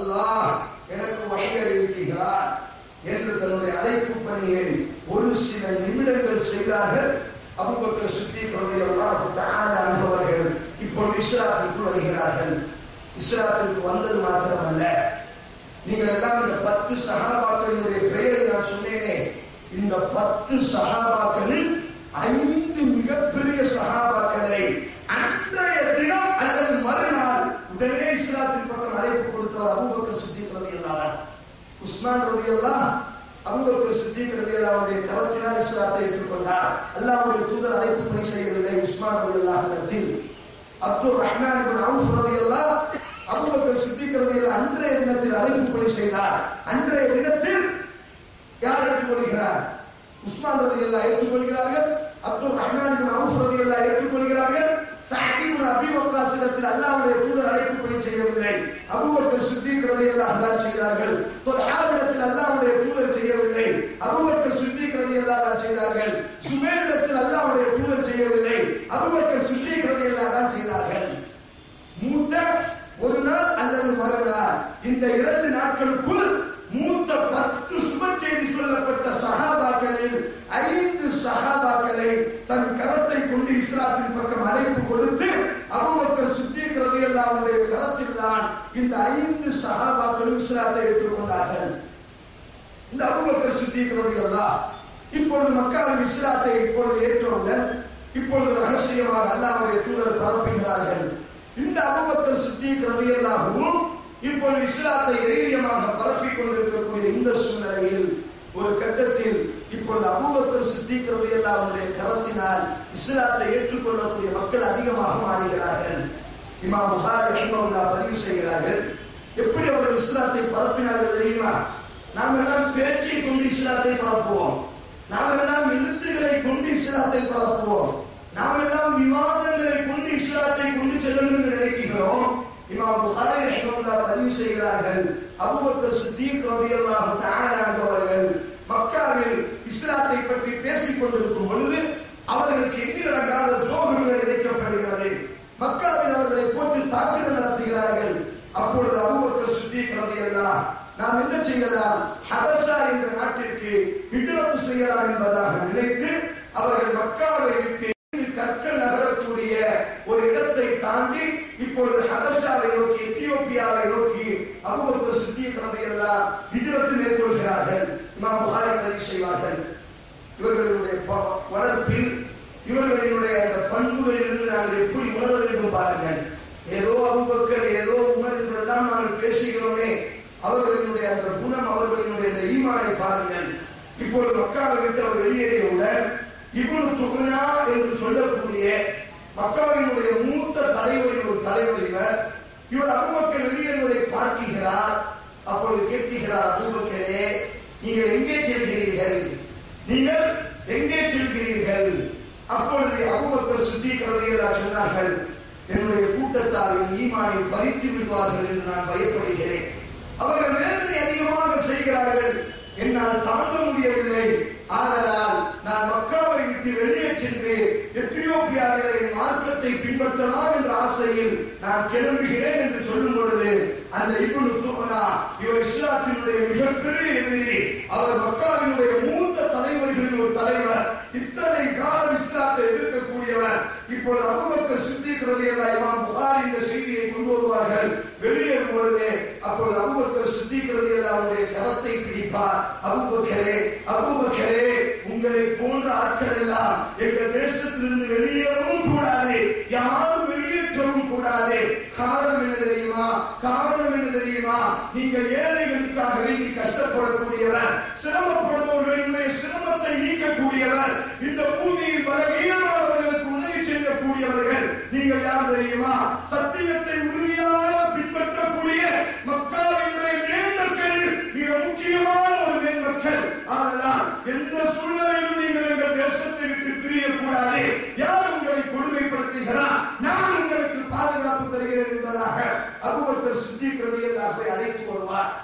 அல்லாஹ் எனக்கு வகை அறிவிக்கிறார் என்று தன்னுடைய அழைப்பு பணியை ஒரு சில நிமிடங்கள் செய்தார்கள் அபுபக்கர் சித்திக் ரலியல்லாஹு தஆலா அவர்கள் இப்பொழுது இஸ்லாத்திற்கு வருகிறார்கள் இஸ்லாத்திற்கு வந்தது மாத்திரமல்ல நீங்கள் எல்லாம் இந்த பத்து சகாபாக்களினுடைய பெயரை நான் சொன்னேனே இந்த பத்து சகாபாக்களில் ஐந்து மிகப்பெரிய சகாபாக்களை அன்றைய தினம் அல்லது மறுநாள் உடனே இஸ்லாத்தின் பக்கம் அழைப்பு கொடுத்தவர் அபூபக்கர் சித்திக் ரலியல்லாஹு உஸ்மான் ரலியல்லாஹு அபூபக்கர் சித்திக் ரலியல்லாஹுடைய கரத்தினால் இஸ்லாத்தை ஏற்றுக்கொண்டார் அல்லாஹ்வுடைய தூதர் அழைப்பு பணி செய்யவில்லை உஸ்மான் ரலியல்லாஹு இடத்தில் அப்துல் ரஹ்மான் இப்னு அவுஃப் ரலியல்லாஹு அபூபக்கர் சித்திக் ரலியல்லாஹு அன்றைய தினத்தில் அழைப்பு பணி செய்தார் அன்றைய தினத்தில் யார் ஏற்றுக்கொள்கிறார் உஸ்மான் ரலியல்லாஹு ஏற்றுக்கொள்கிறார்கள் அப்துல் ரஹ்மான் இப்னு அவுஃப் ரலியல்லாஹு ஏற்றுக்கொள்கிறார்கள் சஅத் இப்னு அபி வக்காஸ் இடத்தில் அல்லாஹ்வுடைய தூதர் அழைப்பு பணி செய்யவில்லை அபூபக்கர் சித்திக் ரலியல்லாஹு தான் செய்தார்கள் தொல்ஹாவிடத்தில் அல்லாஹ்வுடைய தூதர் செய்யவில்லை அபூபக்கர் சித்திக் ரலியல்லாஹு தான் செய்தார்கள் சுபேரிடத்தில் அல்லாஹ்வுடைய தூதர் செய்யவில்லை அபூபக்கர் சித்திக் ரலியல்லாஹு தான் செய்தார்கள் மூத்த ஒரு நாள் அல்லது மறுநாள் இந்த இரண்டு நாட்களுக்குள் மூத்த பத்து சுப செய்தி சொல்லப்பட்ட சகாபாக்களில் ஐந்து சகாபாக்களை தன் கரத்தை கொண்டு இஸ்லாத்தின் பக்கம் அழைப்பு கொடுத்து அபுபக்கர் சித்திக் ரலியல்லாஹுடைய கரத்தில் தான் இந்த ஐந்து சகாபாக்களும் இஸ்லாத்தை ஏற்றுக்கொண்டார்கள் இந்த அபுபக்கர் சித்திக் ரலியல்லாஹ் இப்பொழுது மக்கள் இஸ்லாத்தை இப்பொழுது ஏற்றவுடன் இப்பொழுது ரகசியமாக அல்லாஹ்வுடைய தூதர் பரப்புகிறார்கள் இந்த அபுபக்கர் சித்திக் ரலியல்லாஹுவும் இப்பொழுது இஸ்லாத்தை தைரியமாக பரப்பிக் கொண்டிருக்கக்கூடிய இந்த சூழ்நிலையில் ஒரு கட்டத்தில் இப்பொழுது அபூபக்கர் சித்திக் ரலியல்லாஹுடைய கரத்தினால் இஸ்லாத்தை ஏற்றுக்கொள்ளக்கூடிய மக்கள் அதிகமாக மாறுகிறார்கள் இமாம் புகாரி ரஹிமஹுல்லாஹ் பதிவு செய்கிறார்கள் எப்படி அவர்கள் இஸ்லாத்தை பரப்பினார்கள் தெரியுமா நாம் எல்லாம் பேச்சை கொண்டு இஸ்லாத்தை பரப்புவோம் நாம் எல்லாம் எழுத்துக்களை கொண்டு இஸ்லாத்தை பரப்புவோம் நாம் எல்லாம் விவாதங்களை கொண்டு இஸ்லாத்தை கொண்டு செல்லும் என்று நினைக்கிறோம் இமாம் புகாரி ரஹிமஹுல்லாஹ் பதிவு செய்கிறார்கள் அபூபக்கர் சித்திக் ரலியல்லாஹு தஆலா அவர்கள் மக்காவில் இஸ்லாத்தை பற்றி பேசிக் கொண்டிருக்கும் பொழுது அவர்களுக்கு எண்ணிலடங்காத துரோகங்கள் இழைக்கப்படுகிறது மக்காவில் அவர்களை போட்டு தாக்குதல் நடத்துகிறார்கள் அப்பொழுது அபூபக்கர் சித்திக் ரலியல்லாஹு நாம் என்ன செய்யலாம் ஹபஷா என்ற நாட்டிற்கு ஹிஜ்ரத் செய்யலாம் என்பதாக நினைத்து அவர்கள் மக்காவை விட்டு கற்கள் நகரக்கூடிய ஒரு இடத்தை தாண்டி இப்பொழுது ஹபஷாவை நோக்கி எத்தியோப்பியாவை நோக்கி அபுபக்கர் சித்திக் ரலியல்லாஹு ஹிஜ்ரத் மேற்கொள்கிறார்கள் இமாம் புகாரி பதிவு செய்வார்கள் இவர்களுடைய ப- வளர்ப்பில் இவர்களினுடைய அந்த பண்புகளிலிருந்து நாங்கள் எப்படி உணர வேண்டும் பாருங்கள் ஏதோ அபுபக்கர் ஏதோ உமர் என்றெல்லாம் நாங்கள் பேசுகிறோமே அவர்களினுடைய அந்த குணம் அவர்களினுடைய அந்த ஈமானை பாருங்கள் இப்பொழுது மக்காவை விட்டு அவர் வெளியேறியவுடன் இப்னு துகுனா என்று சொல்லக்கூடிய மக்காவினுடைய மூத்த தலைவரின் ஒரு தலைவர் இவர் இவர் அபுபக்கர் வெளியேறுவதை பார்க்கிறார் அப்பொழுது கேட்கிறார் அபூபக்கரே நீங்கள் எங்கே செல்கிறீர்கள் நீங்கள் எங்கே செல்கிறீர்கள் அப்பொழுது அபூபக்கர் சித்திக் ரலியல்லாஹு சொன்னார்கள் என்னுடைய கூட்டத்தார் என் ஈமானை பறித்து விடுவார்கள் என்று நான் பயப்படுகிறேன் அவர்கள் வேதனை அதிகமாக செய்கிறார்கள் என்னால் தாங்க முடியவில்லை ஆதலால் நான் மக்காவை விட்டு வெளியே சென்று எத்தியோப்பியாவிலே என் மார்க்கத்தை பின்பற்றலாம் என்ற ஆசையில் நான் கிளம்புகிறேன் என்று சொல்லும் பொழுது அந்த இப்னு துஹ்னா இவர் இஸ்லாத்தினுடைய மிகப்பெரிய எதிரி அவர் மக்காவினுடைய மூத்த தலைவர்களில் ஒரு தலைவர் இத்தனை காலம் இஸ்லாத்தை எதிர்க்கக்கூடியவர் இப்பொழுது அபூபக்கர் சித்திக் ரலியல்லாஹு இமாம் புகாரி இந்த செய்தியை கொண்டு வருவார்கள் வெளியேறும் பொழுதே அப்பொழுது அபூபக்கர் சித்திக் ரலியல்லாஹுடைய கரத்தை பிடிப்பார் அபூபக்கரே அபூபக்கரே உங்களை போன்ற ஆட்கள் எல்லாம் எங்கள் தேசத்திலிருந்து வெளியேறவும் கூடாது யாரும் வெளியேற்றவும் கூடாது காரணம் என்ன தெரியுமா காரணம் என்ன தெரியுமா நீங்கள் ஏழைகளுக்காக வேண்டி கஷ்டப்படக்கூடியவர் சிரமப்படுபவர்களினுடைய சிரமத்தை நீக்கக்கூடியவர் இந்த பூமியில் பலகீனமானவர்களுக்கு உதவி செய்யக்கூடியவர்கள் நீங்கள் யார் தெரியுமா சத்தியத்தை உறுதியாக பின்பற்றக்கூடிய மக்காவினுடைய மேன்மக்களில் மிக முக்கியமான ஒரு மேன்மக்கள் ஆனால் எந்த சூழ்நிலையிலும் நீங்கள் எங்கள் தேசத்தை விட்டு பிரியக்கூடாது யார் உங்களை கொடுமைப்படுத்துகிறார் நான் உங்களுக்கு பாதுகாப்பு தருகிறேன் என்பதாக அபுபக்கர் சித்திக் ரலியல்லாஹு அழைத்து வருவார்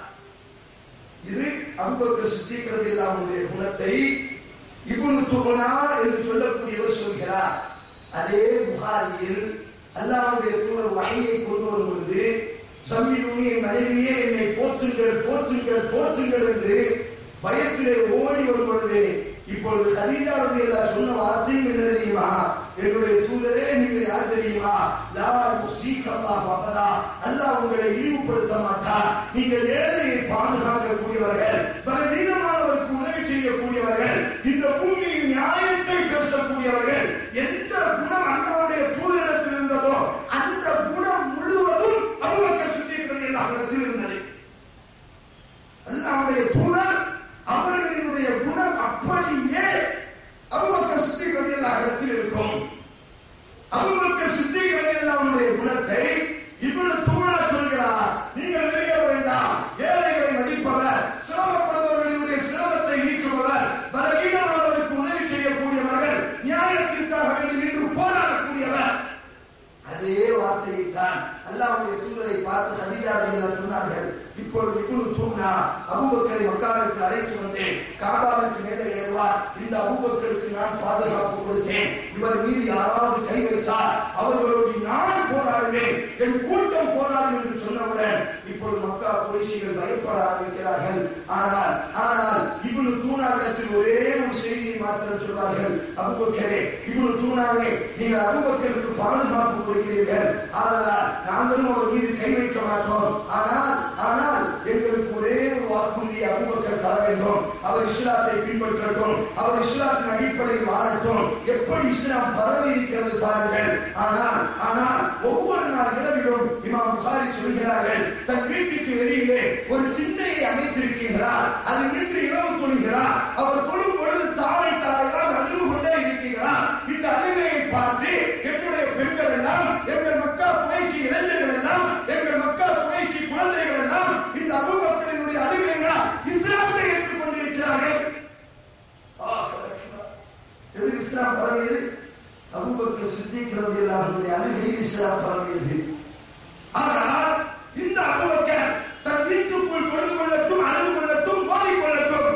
இது அபுபக்கர் சித்திக் ரலியல்லாஹுடைய குணத்தை இப்னு துகனா என்று சொல்லக்கூடியவர் சொல்கிறார் அதே புகாரியில் அல்லாஹ்வுடைய தூதர் வகையை கொண்டு வரும் பொழுது சம்மியுனி என் மனைவியே என்னை போத்துங்கள் போத்துங்கள் போத்துங்கள் என்று பயத்திலே ஓடி வரும் பொழுது இப்பொழுது ஹதீஜா ரலியல்லாஹு சொன்ன வார்த்தையும் என்ன தெரியுமா என்னுடைய தூதரே நீங்கள் யார் தெரியுமா லா யுஸீக அல்லாஹ் வஹதா அல்லாஹ் உங்களை இழிவுபடுத்த மாட்டார் நீங்கள் ஏழையை பாதுகாக்கக்கூடியவர்கள் பலவீனமானவருக்கு உதவி செய்யக்கூடியவர்கள் இந்த பூமியில் நியாயத்தை பேசக்கூடியவர்கள் எந்த குணம் அண்ணனுடைய தூதரிடத்தில் இருந்ததோ அந்த குணம் முழுவதும் அபூபக்கர் சித்திக்கிறது எல்லாரிடத்தில் இருந்தது அல்லாஹ்வுடைய தூதர் அவர்களினுடைய குணம் அப்படியே அபூபக்கர் சித்திக்கிறது எல்லா இடத்தில் இருக்கும் அபூபக்கர் சித்திக்கிறது எல்லாருடைய குணத்தை இவ்வளவு தூணா சொல்கிறார் நீங்கள் வெளியே வேண்டாம் ஏழைகளை மதிப்பவர் சிரமப்படுபவர்களுடைய சிரமத்தை நீக்குபவர் பலகீனமானவருக்கு உதவி செய்யக்கூடியவர்கள் நியாயத்திற்காக வேண்டி நின்று போராடக்கூடியவர் அதே வார்த்தையை தான் அல்லாஹ்வுடைய தூதரை பார்த்து சதிகாரர்கள் சொன்னார்கள் இப்பொழுது இப்னு தூனா அபூபக்கரை மக்காவிற்கு அழைத்து வந்தேன் காபாவிற்கு மேலே ஏறுவார் இந்த அபூபக்கருக்கு நான் பாதுகாப்பு கொடுத்தேன் இவர் மீது யாராவது கை வைத்தால் அவர்களோடு நான் போராடுவேன் என் கூட்டம் போராடும் என்று சொன்னவுடன் இப்பொழுது மக்கா குறைசிகள் பயப்பட ஆரம்பிக்கிறார்கள் ஆனால் ஆனால் இப்னு தூனாவிடத்தில் ஒரே ஒரு செய்தியை மாத்திரம் சொல்வார்கள் அபூபக்கரே இப்னு தூனாவே நீங்கள் அபூபக்கருக்கு பாதுகாப்பு கொடுக்கிறீர்கள் ஆனால் நாங்களும் அவர் மீது கை வைக்க மாட்டோம் ஆனால் ஆனால் எங்களுக்கு ஒரே ஒரு வாக்குறுதியை அபூபக்கர் தர வேண்டும் அவர் இஸ்லாத்தை பின்பற்றட்டும் அவர் இஸ்லாத்தின் அடிப்படையில் வாழட்டும் எப்படி இஸ்லாம் பரவி இருக்கிறது பாருங்கள் ஆனால் ஆனால் ஒவ்வொரு நாள் இரவிலும் இமாம் புகாரி சொல்கிறார்கள் தன் வீட்டுக்கு வெளியிலே ஒரு சிந்தையை அமைத்திருக்கிறார் அது நின்று இரவு தொழுகிறார் அவர் தொழும் பொழுது தாரை தாரையாக அழுது கொண்டே இருக்கிறார் இந்த அழுகையை பார்த்து என்னுடைய பெண்கள் எல்லாம் எங்கள் மக்கா குறைசி இளைஞர்கள் எல்லாம் எங்கள் மக்கா குறைசி குழந்தைகள் எல்லாம் இந்த அபூபக்கரினுடைய அழுகையா இஸ்லாத்தை ஏற்றுக்கொண்டிருக்கிறார்கள் ஆஹ், அக்பர். எது இஸ்லாம் பரவியது அபூபக்கர் சித்திக்கிறது எல்லாருடைய அழுகை இஸ்லாம் பரவியது ஆனால் இந்த அபூபக்கர் தன் வீட்டுக்குள் தொழுது கொள்ளட்டும் அழுது கொள்ளட்டும் மோதிக் கொள்ளட்டும்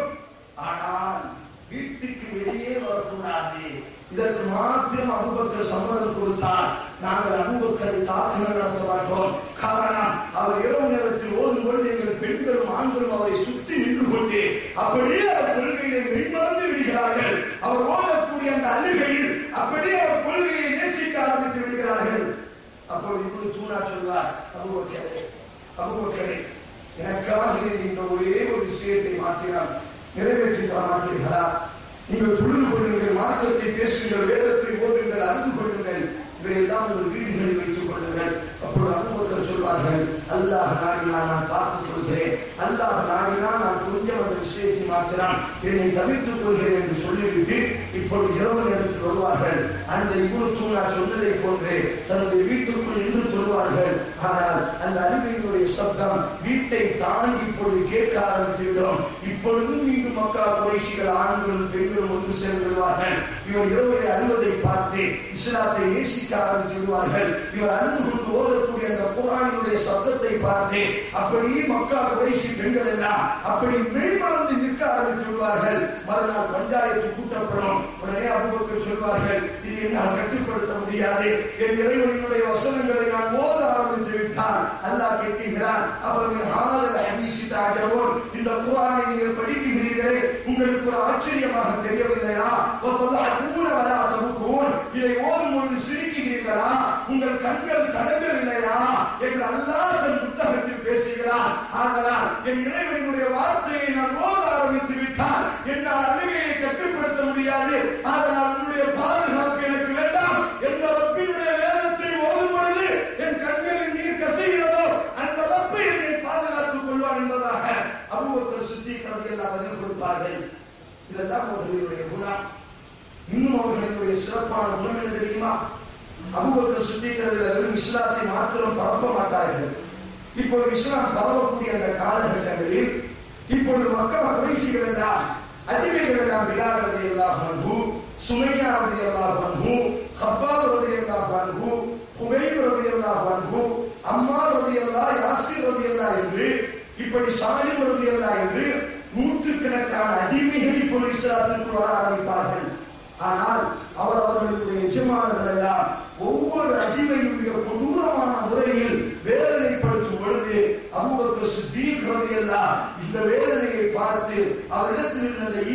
ஆனால் வீட்டுக்கு வெளியே வரக்கூடாது இதற்கு மாத்திரம் அபூபக்கர் சம்மதம் கொடுத்தார் நாங்கள் அபூபக்கரை தாக்குதல் நடத்த மாட்டோம் காரணம் அவர் இரவு நேரத்தில் ஓடும் பொழுது எங்கள் பெண்களும் ஆண்களும் அவரை சுற்றி நின்று கொண்டு அப்படியே அவர் கொள்கையை மெய்மறந்து விடுகிறார்கள் அவர் ஓடக்கூடிய அந்த அழுகையில் அப்படியே அவர் கொள்கையை நேசிக்க ஆரம்பித்து விடுகிறார்கள் அப்பொழுது இப்படி தூணா சொல்வார் அபுபக்கரே அபுபக்கரே எனக்காக நீங்க இந்த ஒரே ஒரு விஷயத்தை மாற்றினால் நிறைவேற்றி தர மாட்டீர்களா நீங்கள் தொழுது கொள்ளுங்கள் மார்க்கத்தை பேசுங்கள் வேதத்தை ஓதுங்கள் அறிந்து கொள்ளுங்கள் இவையெல்லாம் உங்கள் வீடுகளில் வைத்துக் கொள்ளுங்கள் அப்பொழுது அபுபக்கர் சொல்வார்கள் அல்லாஹ் நாடினால் நான் பார்த்துக் கொள்கிறேன் அல்லாஹ் நாடினால் நான் கொஞ்சம் அந்த விஷயத்தை மாற்றினால் என்னை தவிர்த்துக் கொள்கிறேன் என்று சொல்லிவிட்டு இப்பொழுது இரவு நேரத்தில் வருவார்கள் அந்த இவ்வளவு தூணா சொன்னதை போன்று தன்னுடைய வீட்டுக்குள் நின்று சொல்வார்கள் ஆனால் அந்த அருவியினுடைய சப்தம் வீட்டை தாண்டி இப்பொழுது கேட்க ஆரம்பித்துவிடும் இப்பொழுதும் இங்கு மக்கா குறைசிகள் ஆண்களும் பெண்களும் ஒன்று சேர்ந்து விடுவார்கள் இவர் இரவுகளை அழுவதை பார்த்து இஸ்லாத்தை நேசிக்க ஆரம்பித்து விடுவார்கள் இவர் அழுது கொண்டு ஓதக்கூடிய அந்த குரானினுடைய சப்தத்தை பார்த்து அப்படியே மக்கா குறைசி பெண்கள் எல்லாம் அப்படி மெய்மறந்து நிற்க ஆரம்பித்து விடுவார்கள் மறுநாள் பஞ்சாயத்து கூட்டப்படும் உடனே அபுபக்கர் சொல்வார்கள் இது என்னால் கட்டுப்படுத்த முடியாது என் இறைவனினுடைய வசனங்களை நான் ஓத ஆரம்பித்து விட்டால் அல்லாஹ் கேட்கிறான் அவர்கள் ஹாதல் ஹதீஸி தாஜவோன் இந்த குர்ஆனை நீங்கள் படிக்கிறீர்களே உங்களுக்கு ஒரு ஆச்சரியமாக தெரியவில்லையா ஒத்தல்லாஹூன வலா தபுக்கூன் இதை ஓதும் பொழுது சிரிக்கிறீர்களா உங்கள் கண்கள் கலங்கவில்லையா என்று அல்லாஹ் தன் புத்தகத்தில் பேசுகிறான் ஆதலால் என் இறைவனுடைய வார்த்தையை நான் ஓத ஆரம்பித்து விட்டால் என்னால் அழுகையை கட்டுப்படுத்த முடியாது ஆதலால் உன்னுடைய பாதுகாப்பு எனக்கு வேண்டாம் எந்த ரப்பினுடைய வேதத்தை ஓதும் பொழுது என் கண்களில் நீர் கசைகிறதோ அந்த ரப்பை என்னை பாதுகாத்துக் கொள்வான் என்பதாக அபுபக்கர் சித்திக்கிறது எல்லாம் பதில் கொடுப்பார்கள் இதெல்லாம் அவர்களுடைய குணம் இன்னும் அவர்களுடைய சிறப்பான குணம் என்ன தெரியுமா அபுபக்கர் சித்திக்கிறதுல வெறும் இஸ்லாத்தை மாத்திரம் பரப்ப மாட்டார்கள் இப்பொழுது இஸ்லாம் பரவக்கூடிய அந்த காலகட்டங்களில் இப்பொழுது மக்கள் குறைசிகள் எல்லாம் அடிமைகள் எல்லாம் விழாகிறது எல்லாம் பண்பு சுமையா ரதி எல்லாம் பண்பு ஹப்பாப் ரதி எல்லாம் பண்பு குபைப் ரதி எல்லாம் பண்பு அம்மா ரதி எல்லாம் யாசிர் ரதி எல்லாம் என்று இப்படி சாலிம் ரதி எல்லாம் என்று நூற்றுக்கணக்கான அடிமைகள் இப்பொழுது இஸ்லாத்திற்கு வர ஆரம்பிப்பார்கள் ஆனால் அவர் அவர்களுடைய எஜமானர்கள் எல்லாம் ஒவ்வொரு அடிமையுடைய கொடூரமான முறையில் வேதனைப்படுத்தும் பொழுது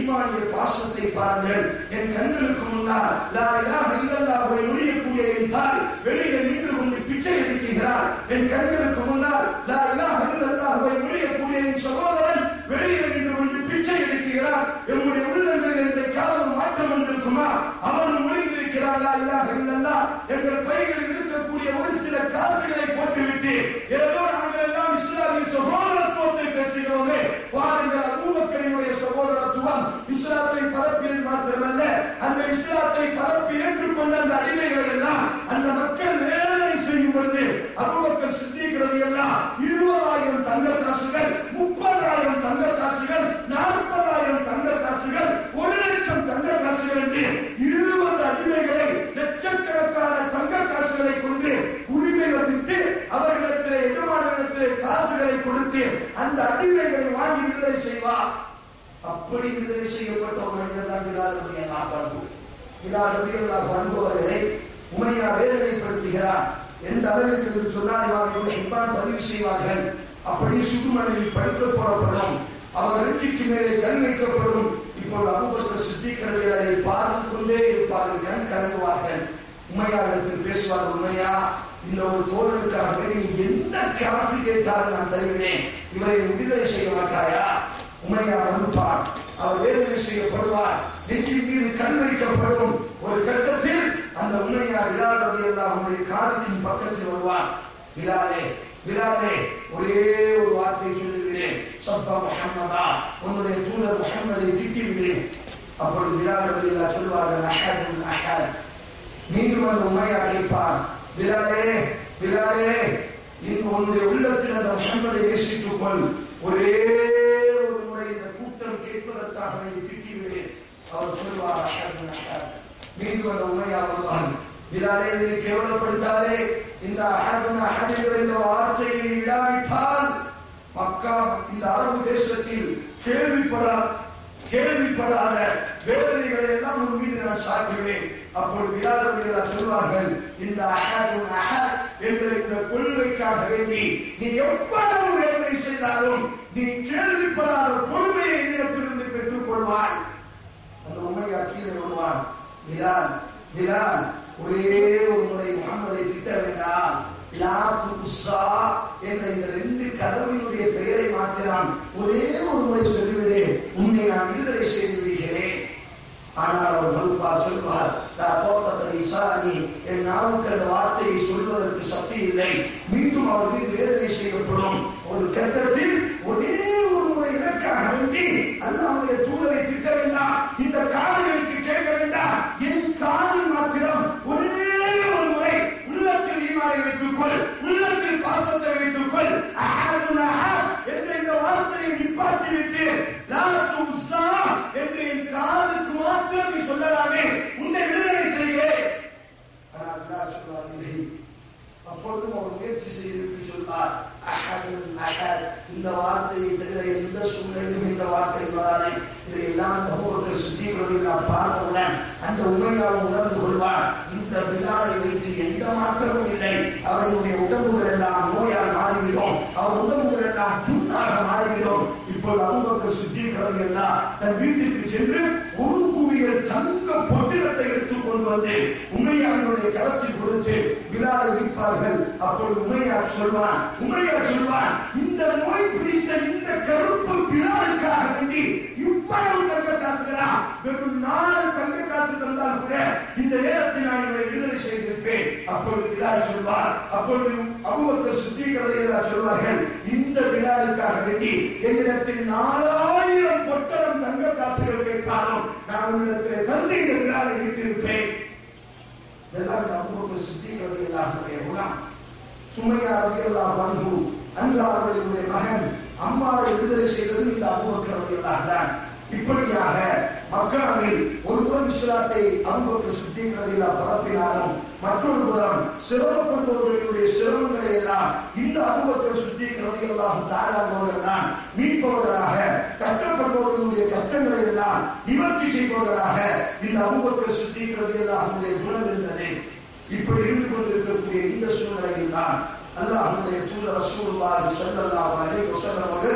ஈமானிய பாசத்தை பாருங்கள் என் கண்களுக்கு முன்னால் லா இலாஹ இல்லல்லாஹ்வை முடியக்கூடிய என் தாய் வெளியே நின்று கொண்டு பிச்சை எடுக்கிறார் என் கண்களுக்கு முன்னால் லா இலாஹ இல்லல்லாஹ்வை முடியக்கூடிய என் சகோதரன் வெளியே நின்று கொண்டு பிச்சை எடுக்கிறார் என்னுடைய உள்ளங்களில் என்ற காலம் மாற்றம் வந்திருக்குமா அவன் முடிந்திருக்கிறான் லா இலாஹ இல்லல்லாஹ் எங்கள் பைகளில் இருக்கக்கூடிய ஒரு சில காசுகளை போட்டுவிட்டு ஏதோ நாங்கள் எல்லாம் இஸ்லாமிய சகோதரத்துவத்தை பேசுகிறோமே வாருங்கள் அபூபக்கரினுடைய சகோதரத்துவம் இஸ்லாத்தை பரப்பியது மாத்திரமல்ல அந்த இஸ்லாத்தை பரப்பி ஏற்றுக்கொண்ட அந்த அடிமைகளை எல்லாம் அந்த மக்கள் வேதனை செய்யும் பொழுது அபூபக்கர் சித்திக்கிறது எல்லாம் இருபதாயிரம் தங்க காசுகள் முப்பதாயிரம் தங்க காசுகள் நாற்பதாயிரம் தங்க காசுகள் ஒரு லட்சம் தங்க காசுகள் என்று இருபது அடிமைகளை லட்சக்கணக்கான தங்க காசுகளை கொண்டு உரிமை விட்டு அவர்களிடத்திலே எஜமானத்திலே காசுகளை கொடுத்து அந்த அடிமைகளை வாங்கி விடுதலை செய்வார் அப்படி விடுதலை செய்யப்பட்ட ஒரு மனிதர் தான் பிலால் ரதி அல்லாஹ் அன்ஹு பிலால் ரதி அல்லாஹ் அன்ஹு அவர்களை உமையா வேதனைப்படுத்துகிறார் எந்த அளவிற்கு என்று சொன்னால் இவர்கள் ஹிப்பான் பதிவு செய்வார்கள் அப்படி சுடுமணலில் படுக்க போடப்படும் அவர் நெற்றிக்கு மேலே கண் வைக்கப்படும் இப்போது அபுபக்கர் சித்திக்கிறதை அதை பார்த்து கொண்டே இருப்பார்கள் கண் கலங்குவார்கள் உமையாரிடத்தில் பேசுவார் உண்மையா இந்த ஒரு தோழனுக்காக வேண்டி நீ என்ன காசு கேட்டாலும் நான் தருகிறேன் இவரை விடுதலை செய்ய மாட்டாயா உமையா மறுப்பார் அவர் வேதனை செய்யப்படுவார் நெற்றின் மீது கண் வைக்கப்படும் ஒரு கட்டத்தில் அந்த உண்மையா விழாடவை எல்லாம் அவனுடைய காலத்தின் பக்கத்தில் வருவார் விழாலே விழாலே ஒரே ஒரு வார்த்தை சொல்லுகிறேன் சப்பா முஹம்மதா உன்னுடைய தூதர் முஹம்மதை திட்டி விடுகிறேன் அப்பொழுது விழாடவை எல்லாம் சொல்வார்கள் அஹத் அஹத் மீண்டும் அந்த உண்மையை அழைப்பார் பிலாலே பிலாலே இன்று உன்னுடைய உள்ளத்தில் அந்த முகமதை நேசித்துக் கொள் ஒரே ஒரு முறை இந்த கூட்டம் கேட்பதற்காக வேண்டி திட்டிவிடுவேன் அவர் சொல்வார் அஹத் அஹத் மீண்டும் அந்த உண்மையா வருவார் பிலாலே நீ கேவலப்படுத்தாதே இந்த அஹத் அஹத் என்ற வார்த்தையை விடாவிட்டால் மக்கா இந்த அரபு தேசத்தில் கேள்விப்படா கேள்விப்படாத வேதனைகளை எல்லாம் உன் மீது நான் சாட்டுவேன் அப்பொழுது விழாவர்கள் சொல்வார்கள் இந்த அஹது அஹத் என்ற இந்த கொள்கைக்காக வேண்டி நீ எவ்வளவு வேதனை செய்தாலும் நீ கேள்விப்படாத பொறுமையை என்னிடத்திலிருந்து பெற்றுக் கொள்வாய் அந்த உண்மையா கீழே வருவான் பிலால் பிலால் ஒரே ஒரு முறை முகமதை திட்ட வேண்டாம் லாத்து உஸ்ஸா என்ற இந்த ரெண்டு கதவினுடைய பெயரை மாத்திரம் ஒரே ஒரு முறை சொல்லிவிடு உன்னை நான் விடுதலை செய்து விடுகிறேன் ஆனால் அவர் மறுப்பார் சொல்வார் நான் தோட்டத்தை இசாரி என் நாவுக்கு அந்த வார்த்தையை சொல்வதற்கு சக்தி இல்லை மீண்டும் அவர் மீது வேதனை செய்யப்படும் ஒரு கட்டத்தில் ஒரே ஒரு முறை இதற்காக வேண்டி அல்லாவுடைய தூதரை திட்ட வேண்டாம் இந்த காதுகளுக்கு கேட்க வேண்டாம் என் காது மாத்திரம் ஒரே ஒரு முறை உள்ளத்தில் ஈமானை வைத்துக்கொள் உள்ளத்தில் பாசத்தை வைத்துக்கொள் அஹதுன் அஹத் என்ற இந்த வார்த்தையை நிப்பாட்டி விட்டு லா துஸா என்று என் காதுக்கு மாத்திரம் நீ சொல்லலாமே உன்னை விடுதலை செய்கிறேன் ஆனால் பிலால் சொல்வார் இல்லை அப்பொழுதும் அவர் முயற்சி செய்து சொல்வார் அஹதுன் அஹத் இந்த வார்த்தையை தவிர எந்த சூழ்நிலையிலும் இந்த வார்த்தை வராது இதையெல்லாம் அபூபக்கர் சித்திகளுடைய நான் பார்த்தவுடன் அந்த உண்மையால் உணர்ந்து கொள்வார் இந்த பிலாலை வைத்து எந்த மாற்றமும் இல்லை அவருடைய உடம்புகள் எல்லாம் நோயால் மாறிவிடும் அவர் உடம்புகள் எல்லாம் புண்ணாக மாறிவிடும் இப்போது அபூபக்கர் சித்திகளுடைய எல்லாம் தன் வீட்டுக்கு சென்று ஒரு குவியல் தங்க பொட்டிடத்தை எடுத்துக் கொண்டு வந்து உண்மையாளுடைய கரத்தில் கொடுத்து விழாவை விற்பார்கள் அப்பொழுது உண்மையார் சொல்வான் உண்மையார் சொல்வான் இந்த நோய் பிடித்த இந்த கருப்பு விழாவுக்காக வேண்டி இவ்வளவு தங்க காசுகளா வெறும் நாலு தங்க காசு தந்தால் கூட இந்த நேரத்தில் நான் இவரை விடுதலை செய்திருப்பேன் அப்பொழுது விழால் சொல்வார் அப்பொழுது அபுபக்கர் சுத்திகரதை சொல்வார்கள் இந்த விழாவுக்காக வேண்டி என்னிடத்தில் நாலாயிரம் பொட்டலம் தங்க காசுகள் கேட்காலும் நான் உன்னிடத்தில் தந்து இந்த விழாவை விட்டிருப்பேன் இதெல்லாம் இந்த அபுபக்கர் சித்திகளுடைய எல்லாருடைய குணம் சுமையா ரலியல்லாஹு அன்ஹு அன்ஹா அவர்களுடைய மகன் அம்மாவை விடுதலை செய்தது இந்த அபூபக்கர் ரலியல்லாஹு தான் இப்படியாக மக்காவில் ஒரு புறம் இஸ்லாத்தை அபூபக்கர் சித்திக் ரலியல்லாஹு பரப்பினாலும் மற்றொரு புறம் சிரமப்பட்டவர்களுடைய சிரமங்களை எல்லாம் இந்த அபூபக்கர் சித்திக் ரலியல்லாஹு தஆலா அவர்கள் தான் மீட்பவர்களாக கஷ்டப்படுபவர்களுடைய கஷ்டங்களை எல்லாம் நிவர்த்தி செய்பவர்களாக இந்த அபூபக்கர் சித்திக் ரலியல்லாஹுடைய குணம் இருந்தது இப்படி இருந்து கொண்டிருக்கக்கூடிய இந்த சூழ்நிலையில் தான் அல்லாஹ்வுடைய தூதர் ரசூலுல்லாஹி ஸல்லல்லாஹு அலைஹி வஸல்லம் அவர்கள்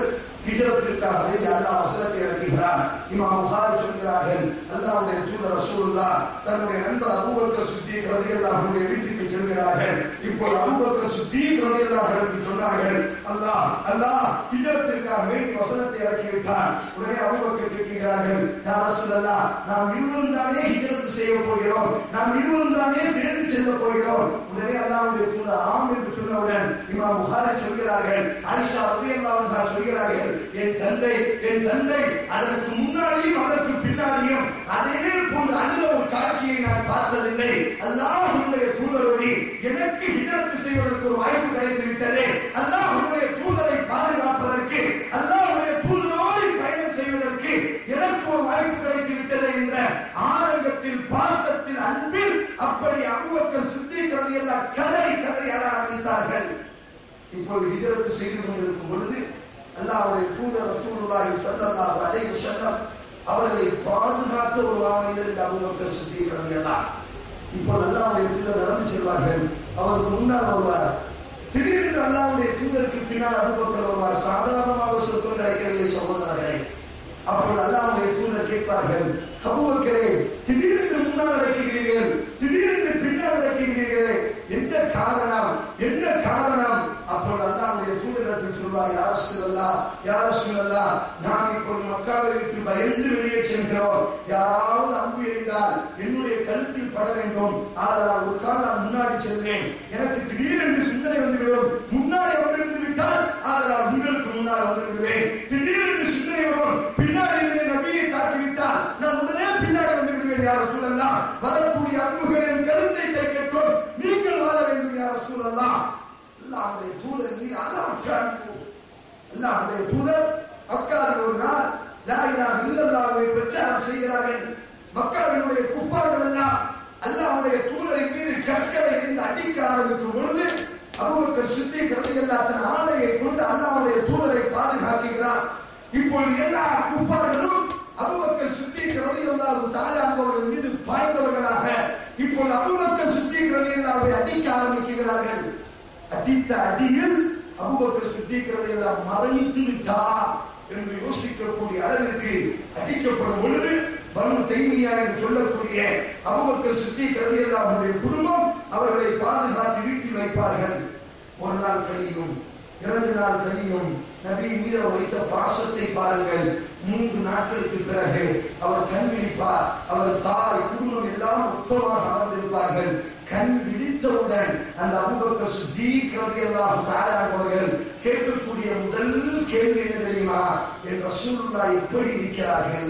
ஹிஜரத்திற்காக வேண்டி அல்லாஹ் வசனத்தை இறக்குகிறான் இமாம் புகாரி சொல்கிறார்கள் அல்லாஹ்வுடைய தூதர் ரசூலுல்லாஹ் தன்னுடைய நண்பர் அபூபக்கர் சித்திக் ரலியல்லாஹு அன்ஹுடைய வீட்டுக்கு செல்கிறார்கள் இப்போது அபூபக்கர் சித்திக் ரலியல்லாஹு அன்ஹு சொன்னார்கள் அல்லாஹ் அல்லாஹ் ஹிஜரத்திற்காக வேண்டி வசனத்தை இறக்கி விட்டான் உடனே அபூபக்கர் கேட்கிறார்கள் யா ரசூலல்லாஹ் நாம் இருவரும் தானே ஹிஜரத் செய்ய போகிறோம் நாம் இருவரும் தானே சேர்ந்து செல்ல போகிறோம் உடனே அல்லாஹ்வுடைய தூதர் ஆம் என்று சொன்னவுடன் இமாம் புகாரி சொல்கிறார்கள் ஆயிஷா ரலியல்லாஹு அன்ஹா சொல்கிறார்கள் என் தந்தை என் தந்தை அதற்கு முன்னாடியும் அதற்கு பின்னாடியும் அதே போன்ற அழுத ஒரு காட்சியை நான் பார்த்ததில்லை அல்லாஹ்வுடைய தூதரோடு எனக்கு ஹிஜரத் செய்வதற்கு ஒரு வாய்ப்பு கிடைத்து விட்டதே அல்லாஹ்வுடைய தூதரை பாதுகாப்பதற்கு அல்லாஹ்வுடைய தூதரோடு பயணம் செய்வதற்கு எனக்கு ஒரு வாய்ப்பு கிடைத்து விட்டது என்ற ஆரம்பத்தில் பாசத்தில் அன்பில் அப்படி அபூபக்கர் சித்திக் ரலியல்லாஹு கதறி கதறி அழ ஆரம்பித்தார்கள் இப்போது ஹிஜரத் செய்து கொண்டிருக்கும் பொழுது அல்லாஹ்வுடைய தூதர் ரசூலுல்லாஹி ஸல்லல்லாஹு அலைஹி வஸல்லம் அவர்களை பாதுகாத்த ஒரு மாமனிதர் இந்த அபூபக்கர் சித்திக் ரலியல்லாஹு இப்போது அல்லாஹ்வுடைய தூதர் நடந்து செல்வார்கள் அவருக்கு முன்னால் வருவார் திடீரென்று அல்லாஹ்வுடைய தூதருக்கு பின்னால் அபூபக்கர் வருவார் சாதாரணமாக சொற்கள் கிடைக்கவில்லை சகோதரர்களே அப்பொழுது அல்லாஹ்வுடைய தூதர் கேட்பார்கள் அபூபக்கரே திடீரென்று முன்னால் நடக்கிறீர்கள் திடீரென்று பின்னால் நடக்கிறீர்களே என்ன காரணம் என்ன காரணம் அப்பொழுது அல்லாஹ்வுடைய தூதரிடத்தில் சொல்வார் யார் சொல்லலாம் யார் சொல்லலாம் நாம் இப்பொழுது மக்காவை விட்டு பயந்து வெளியே செல்கிறோம் யாராவது அம்பு எறிந்தால் என்னுடைய கழுத்தில் பட வேண்டும் ஆனால் ஒரு கால் நான் முன்னாடி செல்வேன் எனக்கு திடீரென்று சிந்தனை வந்துவிடும் முன்னாடி வந்திருந்து விட்டால் ஆனால் உங்களுக்கு முன்னால் வந்து விடுவேன் திடீரென்று சிந்தனை வரும் பின்னாடி இருந்த நபியை தாக்கிவிட்டால் நான் உடனே பின்னாடி வந்து விடுவேன் யார் சூழல்லாம் வரக்கூடிய அன்புகளின் கருத்தை தைக்கட்டும் நீங்கள் வாழ வேண்டும் யார் சூழல்லாம் அல்லாஹ்வுடைய தூதர் மீது அளவற்ற அன்பு அல்லாஹ்வுடைய தூதர் மக்காவில் ஒரு நாள் லா இலாஹ இல்லல்லாஹ்வை பிரச்சாரம் செய்கிறார்கள் மக்காவினுடைய குஃபார்கள் எல்லாம் அல்லாஹ்வுடைய தூதரின் மீது கற்களை இருந்து அடிக்க ஆரம்பிக்கும் பொழுது அபூபக்கர் சித்திக் ரலியல்லாஹு தன் ஆணையை கொண்டு அல்லாஹ்வுடைய தூதரை பாதுகாக்கிறார் இப்பொழுது எல்லா குஃபார்களும் அபூபக்கர் சித்திக் ரலியல்லாஹு தஆலா அவர்கள் மீது பாய்ந்தவர்களாக இப்பொழுது அபூபக்கர் சித்திக் ரலியல்லாஹுவை அடிக்க ஆரம்பிக்கிறார்கள் அடித்த அடியில் அபூபக்கர் சித்திக் ரலியல்லாஹு மரணித்து விட்டார் என்று யோசிக்கக்கூடிய அளவிற்கு அடிக்கப்படும் பொழுது பனு தைமியா என்று சொல்லக்கூடிய அபூபக்கர் சித்திக் ரலியல்லாஹுடைய குடும்பம் அவர்களை பாதுகாத்து வீட்டில் வைப்பார்கள் ஒரு நாள் கழியும் இரண்டு நாள் கழியும் நபி மீது அவர் வைத்த பாசத்தை பாருங்கள் மூன்று நாட்களுக்கு பிறகு அவர் கண் விழிப்பார் அவர் தாய் குடும்பம் எல்லாம் மொத்தமாக அமர்ந்திருப்பார்கள் கண் விழித்தவுடன் அந்த அபூபக்கர் சித்திக் ரலியல்லாஹு தஆலா அவர்கள் கேட்கக்கூடிய முதல் கேள்வி என்ன தெரியுமா என் ரசூலுல்லாஹ் எப்படி இருக்கிறார்கள்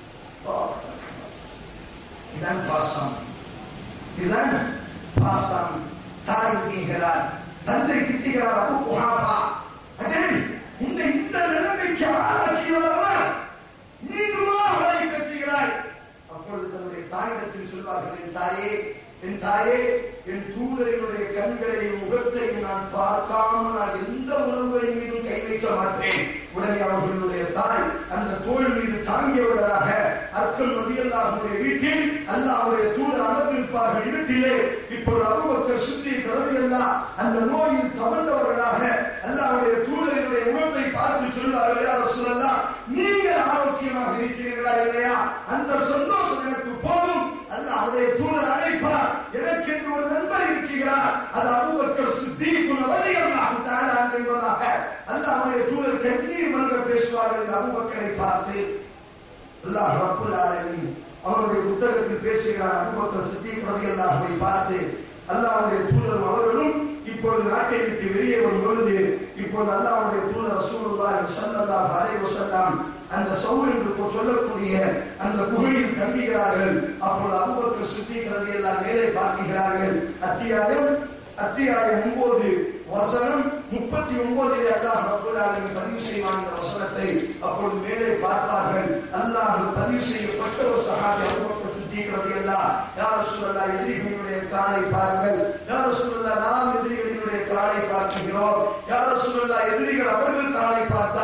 இதான் பாசம் இதுதான் பாசம் தாய் திட்டுகிறார் தந்தை திட்டுகிறார் அபு குஹாஃபா அடே இந்த இந்த நிலைமைக்கு ஆளாக்கியவரவர் மீண்டுமா அவரை பேசுகிறாய் அப்பொழுது தன்னுடைய தாயிடத்தில் சொல்வார்கள் என் தாயே என் தாயே என் தூதரினுடைய கண்களையும் முகத்தையும் நான் பார்க்காமல் நான் எந்த உணவுகளின் மீதும் கை வைக்க மாட்டேன் உடனே அவர்களுடைய தாய் அந்த தோல் மீது தாங்கியவர்களாக அற்கள் நதியல்லாஹுடைய வீட்டில் அல்லாஹ்வுடைய தூதர் அமர்ந்திருப்பார்கள் இருட்டிலே இப்பொழுது அபூபக்கர் சுத்தி கருதியல்லா அந்த நோயில் தவழ்ந்தவர்களாக அல்லாஹ்வுடைய தூதரினுடைய முகத்தை பார்த்து சொல்வார்கள் யார் சொல்லலாம் நீங்கள் ஆரோக்கியமாக இருக்கிறீர்களா இல்லையா அந்த சந்தோஷம் எனக்கு போதும் அல்லாஹ்வுடைய தூதர் அழைப்பார் எனக்கு என்று ஒரு நண்பர் இருக்கிறார் அது அபூபக்கர் சித்திக்குள் ரலியல்லாஹு தஆலா என்பதாக அல்லாஹ்வுடைய தூதர் கண்ணீர் மல்க பேசுவார்கள் இந்த அபூபக்கரை பார்த்து அல்லாஹ் ரப்புல் ஆலமீன் அவருடைய புத்தகத்தில் பேசுகிறார் அபூபக்கர் சித்திக் ரலியல்லாஹுவை பார்த்து அல்லாஹ்வுடைய தூதரும் அவர்களும் இப்பொழுது நாட்டை விட்டு வெளியே வரும் பொழுது இப்பொழுது அல்லாஹ்வுடைய தூதர் ரசூலுல்லாஹி ஸல்லல்லாஹு அலைஹி வஸல்லம் அந்த சவுல் என்று சொல்லக்கூடிய அந்த குகையில் தங்குகிறார்கள் அப்பொழுது அபூபக்கர் சித்திக் ரலியல்லாஹு மேலே பார்க்கிறார்கள் அத்தியாயம் அத்தியாயம் ஒன்பது வசனம் முப்பத்தி ஒன்பதிலே அல்லாஹ் ரப்பல் ஆலமீன் பதிவு செய்வான் இந்த வசனத்தை அப்பொழுது மேலே பார்ப்பார்கள் அல்லாஹ் பதிவு செய்யப்பட்ட ஒரு சஹாபி அபூபக்கர் சித்திக் ரலியல்லாஹு யா ரசூலல்லாஹ் எதிரிகளுடைய காலை பாருங்கள் யா ரசூலல்லாஹ் நாம் எதிரிகளுடைய காலை பார்க்கிறோம் யா ரசூலல்லாஹ் எதிரிகள் அவர்கள் காலை பார்த்தால்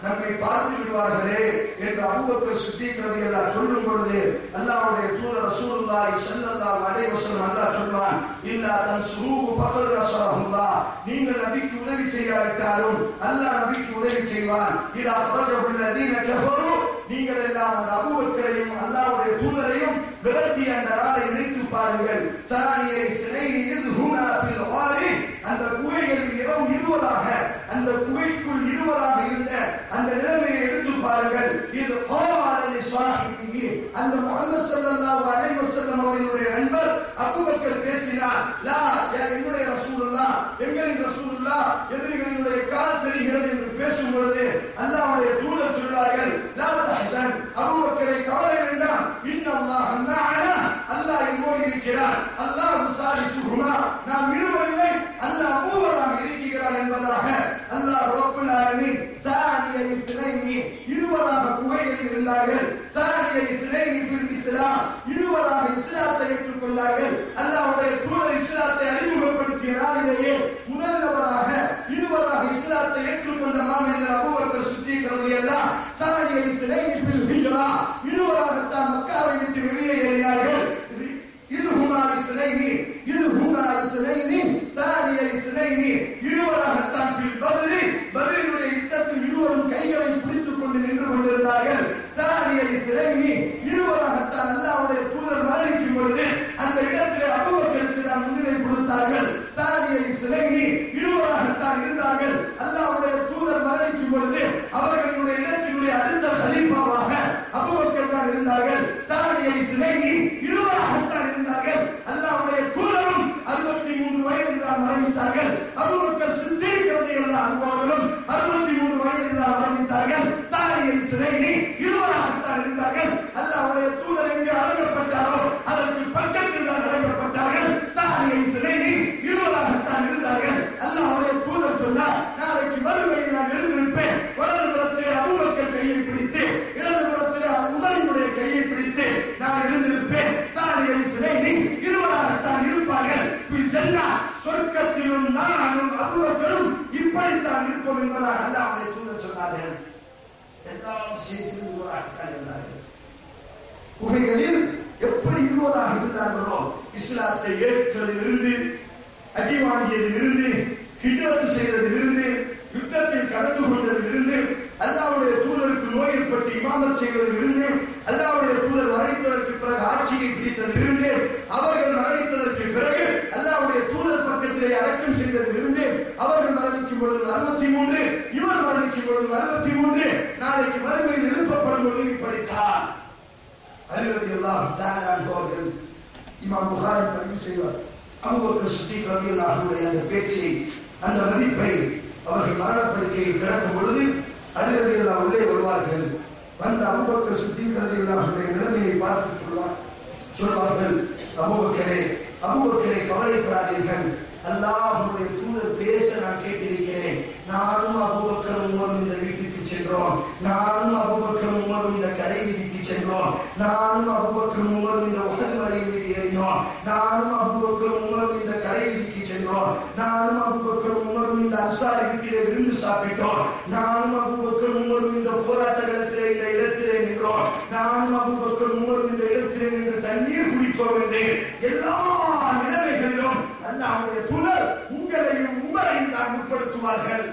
நம்மை பார்த்து விடுவார்களே என்று அபூபக்கர் சித்திக் ரலியல்லாஹு சொல்லும் பொழுது அல்லாஹ்வுடைய தூதர் ரசூலுல்லாஹி ஸல்லல்லாஹு அலைஹி வஸல்லம் அல்லாஹ் சொல்வான் இல்லா தன்சுருஹு ஃபகத் நஸரஹுல்லாஹ் நீங்கள் நபிக்கு உதவி செய்யாவிட்டாலும் அல்லாஹ் நபிக்கு உதவி செய்வான் இதா அخرجه الذين كفروا நீங்கள் எல்லாம் அந்த அபூபக்கரையும் அல்லாஹ்வுடைய தூதரையும் விரட்டி அந்த நாளை நினைத்து பாருங்கள் சானியை சிறையில் ஹுனா ஃபில் வாரி அந்த குகைகளில் இரவு இருவராக அந்த குகைக்குள் இருவராக இருந்த அந்த நிலைமையை எடுத்து பாருங்கள் இது கோமாளி சுவாஹிபிகி அந்த முகமது ஸல்லல்லாஹு அலைஹி வஸல்லம் அவர்களுடைய நண்பர் அபூபக்கர் பேசினார் லா யா என்னுடைய ரசூலுல்லாஹ் எங்களின் ரசூலுல்லாஹ் எதிரிகளினுடைய கால் தெரிகிறது என்று பேசும் பொழுது அல்லாஹ்வுடைய தூதர் சொல்வார்கள் லா தஹ்சன் அபூபக்கரை கவலை வேண்டாம் இன்னல்லாஹ் மஅனா அல்லாஹ் எம்மோடு இருக்கிறார் அல்லாஹ் சாலிசுஹுமா நாம் இருவரில்லை அல்லாஹ் மூவராக இருக்கிறார் என்பதாக அல்லாஹ் ரப்பல் ஆலமீன் சானியை சிலைனி இருவராக குகைகளில் இருந்தார்கள் சானியை சிலைனி ஃபில் இஸ்லாம் இருவராக இஸ்லாத்தை ஏற்றுக்கொண்டார்கள் அல்லாஹ்வுடைய தூதர் இஸ்லாத்தை அறிமுகப்படுத்திய நாளிலேயே முதல் நபராக இருவராக இஸ்லாத்தை ஏற்றுக்கொண்ட மாமனிதர் அபூபக்கர் சித்திக் ரலியல்லாஹ் சானியை சிலைனி ஃபில் ஹிஜ்ரா இருவராகத்தான் மக்காவை விட்டு வெளியேறினார்கள் இது ஹுமாரி சிலைனி இது ஹுமாரி சிலைனி சானியை சிலைனி இருவராகத்தான் ஃபில் பத்ரி பத்ரினுடைய யுத்தத்தில் இருவரும் கைகளை பிடித்துக் கொண்டு நின்று கொண்டிருந்தார்கள் சானியை சிலைனி இருவராகத்தான் அல்லாஹ்வுடைய தூதர் மரணிக்கும் பொழுது அந்த இடத்திலே அபூபக்கருக்கு தான் முன்னிலை கொடுத்தார்கள் சானியை சிலைனி இருவராகத்தான் இருந்தார்கள் அல்லாஹ்வுடைய தூதர் மரணிக்கும் பொழுது அவர்களுடைய இடத்தினுடைய அடுத்த கலீஃபாவாக அபூபக்கர் தான் இருந்தார்கள் சானியை சிலைனி இருவராகத்தான் இருந்தார்கள் அல்லாஹ்வுடைய தூதரும் அறுபத்தி மூன்று வயதில் தான் மரணித்தார்கள் அபூபக்கர் சித்திக் ரலியல்லாஹு அன்ஹு அவர்களும் அறுபத்தி மூன்று வயதில் தான் மரணித்தார்கள் சானியை சிலைனி இருவராகத்தான் இருந்தார்கள் அல்லாஹ்வுடைய தூதர் எங்கே அடங்கப்பட்டாரோ அதற்கு பக்கத்தில் தான் அடங்கப்பட்டார்கள் சானியை சிலைனி இருவராகத்தான் இருந்தார்கள் அல்லாஹ்வுடைய தூதர் சொன்னார் நாளைக்கு மறுமையில் நான் எழுந்திருப்பேன் வலது புறத்திலே அபூபக்கர் கையை பிடித்து இடது புறத்திலே உமரினுடைய கையை பிடித்து நான் எழுந்திருப்பேன் சாலியை சிலைனி இருவராகத்தான் இருப்பார்கள் பின் ஜன்னா சொர்க்கத்திலும் நானும் அபூபக்கரும் இப்படித்தான் இருப்போம் என்பதாக அல்லாஹ்வுடைய தூதர் சொன்னார்கள் எல்லா விஷயத்திலும் இருவராகத்தான் இருந்தார்கள் குகைகளில் எப்படி இருவராக இருந்தார்களோ இஸ்லாத்தை ஏற்றதிலிருந்து அடி வாங்கியதிலிருந்து ஹிஜரத்து செய்ததிலிருந்து யுத்தத்தில் கலந்து கொண்டதிலிருந்து அல்லாவுடைய தூதருக்கு நோய் ஏற்பட்டு இமாமத் செய்வதிலிருந்து அல்லாவுடைய தூதர் மரணித்ததற்கு பிறகு ஆட்சியை பிடித்ததிலிருந்து அவர்கள் மரணித்ததற்கு பிறகு அல்லாவுடைய தூதர் பக்கத்திலே அடக்கம் செய்ததிலிருந்து அவர்கள் மரணிக்கும் பொழுது அறுபத்தி மூன்று இவர் மரணிக்கும் பொழுது அறுபத்தி மூன்று நாளைக்கு மறுமையில் எழுப்பப்படும் பொழுது இப்படித்தான் அலிரதி அல்லாஹ் தாயான் அவர்கள் இமாம் புகாரி பதிவு செய்வார் அபுபக்கர் சித்திக் ரலியல்லாஹுடைய அந்த பேச்சை அந்த மதிப்பை அவர்கள் மரணப்படுக்கையில் கிடக்கும் பொழுது அலிரதி அல்லாஹ் உள்ளே வருவார்கள் வந்த அபுபக்கர் சித்திக் ரலியல்லாஹுடைய நிலைமையை பார்த்து சொல்வார் சொல்வார்கள் அபுபக்கரே அபுபக்கரே கவலைப்படாதீர்கள் அல்லாஹ்வுடைய தூதர் பேச நான் கேட்டிருக்கிறேன் நானும் அபுபக்கர் உமரும் இந்த வீட்டுக்கு சென்றோம் நானும் அபுபக்கர் உமரும் இந்த கடை வீதிக்கு சென்றோம் நானும் அபுபக்கர் உமரும் இந்த உடல் மலை மீது ஏறினோம் நானும் அபுபக்கர் உமரும் இந்த கடை வீதிக்கு சென்றோம் நானும் அபுபக்கர் உமரும் இந்த அன்சாரி வீட்டிலே விருந்து சாப்பிட்டோம் நானும் அபுபக்கர் உமரும் இந்த போராட்ட களத்திலே இந்த இடத்திலே நின்றோம் நானும் அபுபக்கர் உமரும் இந்த இடத்திலே நின்று தண்ணீர் குடித்தோம் என்று எல்லா நிலைமைகளிலும் அல்லாஹ்வுடைய தூதர் உங்களையும் உமரையும் தான் உட்படுத்துவார்கள்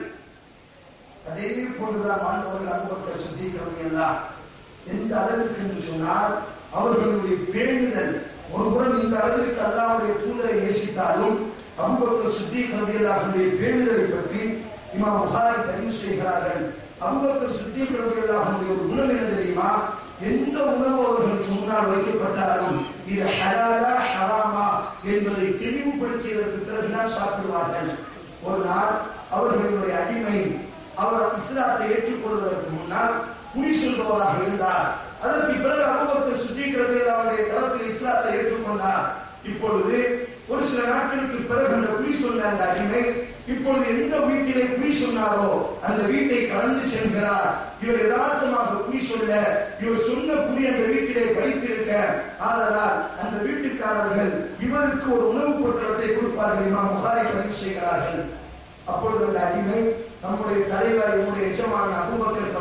அதே போன்றுதான் வாழ்ந்தவர்கள் அபுபக்கர் சித்திக் எல்லாம் எந்த அளவிற்கு என்று சொன்னால் அவர்களுடைய பேணுதல் ஒரு புறம் இந்த அளவிற்கு அல்லாஹ்வுடைய தூதரை நேசித்தாலும் அபுபக்கர் சித்திக் ரலியல்லாஹுடைய பேணுதலை பற்றி இமாம் புகாரி பதிவு செய்கிறார்கள் அபுபக்கர் சித்திக் ரலியல்லாஹுடைய ஒரு குணம் என்ன தெரியுமா எந்த உணவு அவர்களுக்கு முன்னால் வைக்கப்பட்டாலும் இது ஹலாலா ஹராமா என்பதை தெளிவுபடுத்தியதற்கு பிறகுதான் சாப்பிடுவார்கள் ஒரு நாள் அவர்களுடைய அடிமை அவர் இஸ்லாத்தை ஏற்றுக்கொள்வதற்கு முன்னால் குறி சொல்பவராக இருந்தார் அதற்கு பிறகு அபுபக்கர் சித்திக்கிறது அவருடைய களத்தில் இஸ்லாத்தை ஏற்றுக்கொண்டார் இப்பொழுது ஒரு சில நாட்களுக்கு பிறகு அந்த குறி சொன்ன அந்த அடிமை இப்பொழுது எந்த வீட்டிலே குறி சொன்னாரோ அந்த வீட்டை கடந்து செல்கிறார் இவர் யதார்த்தமாக குறி சொல்ல இவர் சொன்ன குறி அந்த வீட்டிலே படித்திருக்க ஆதலால் அந்த வீட்டுக்காரர்கள் இவருக்கு ஒரு உணவு பொருட்களத்தை கொடுப்பார்கள் இமாம் புகாரை பதிவு செய்கிறார்கள் அப்பொழுது அந்த அடிமை நம்முடைய தலைவர் நம்முடைய எஜமான அபுபக்கர்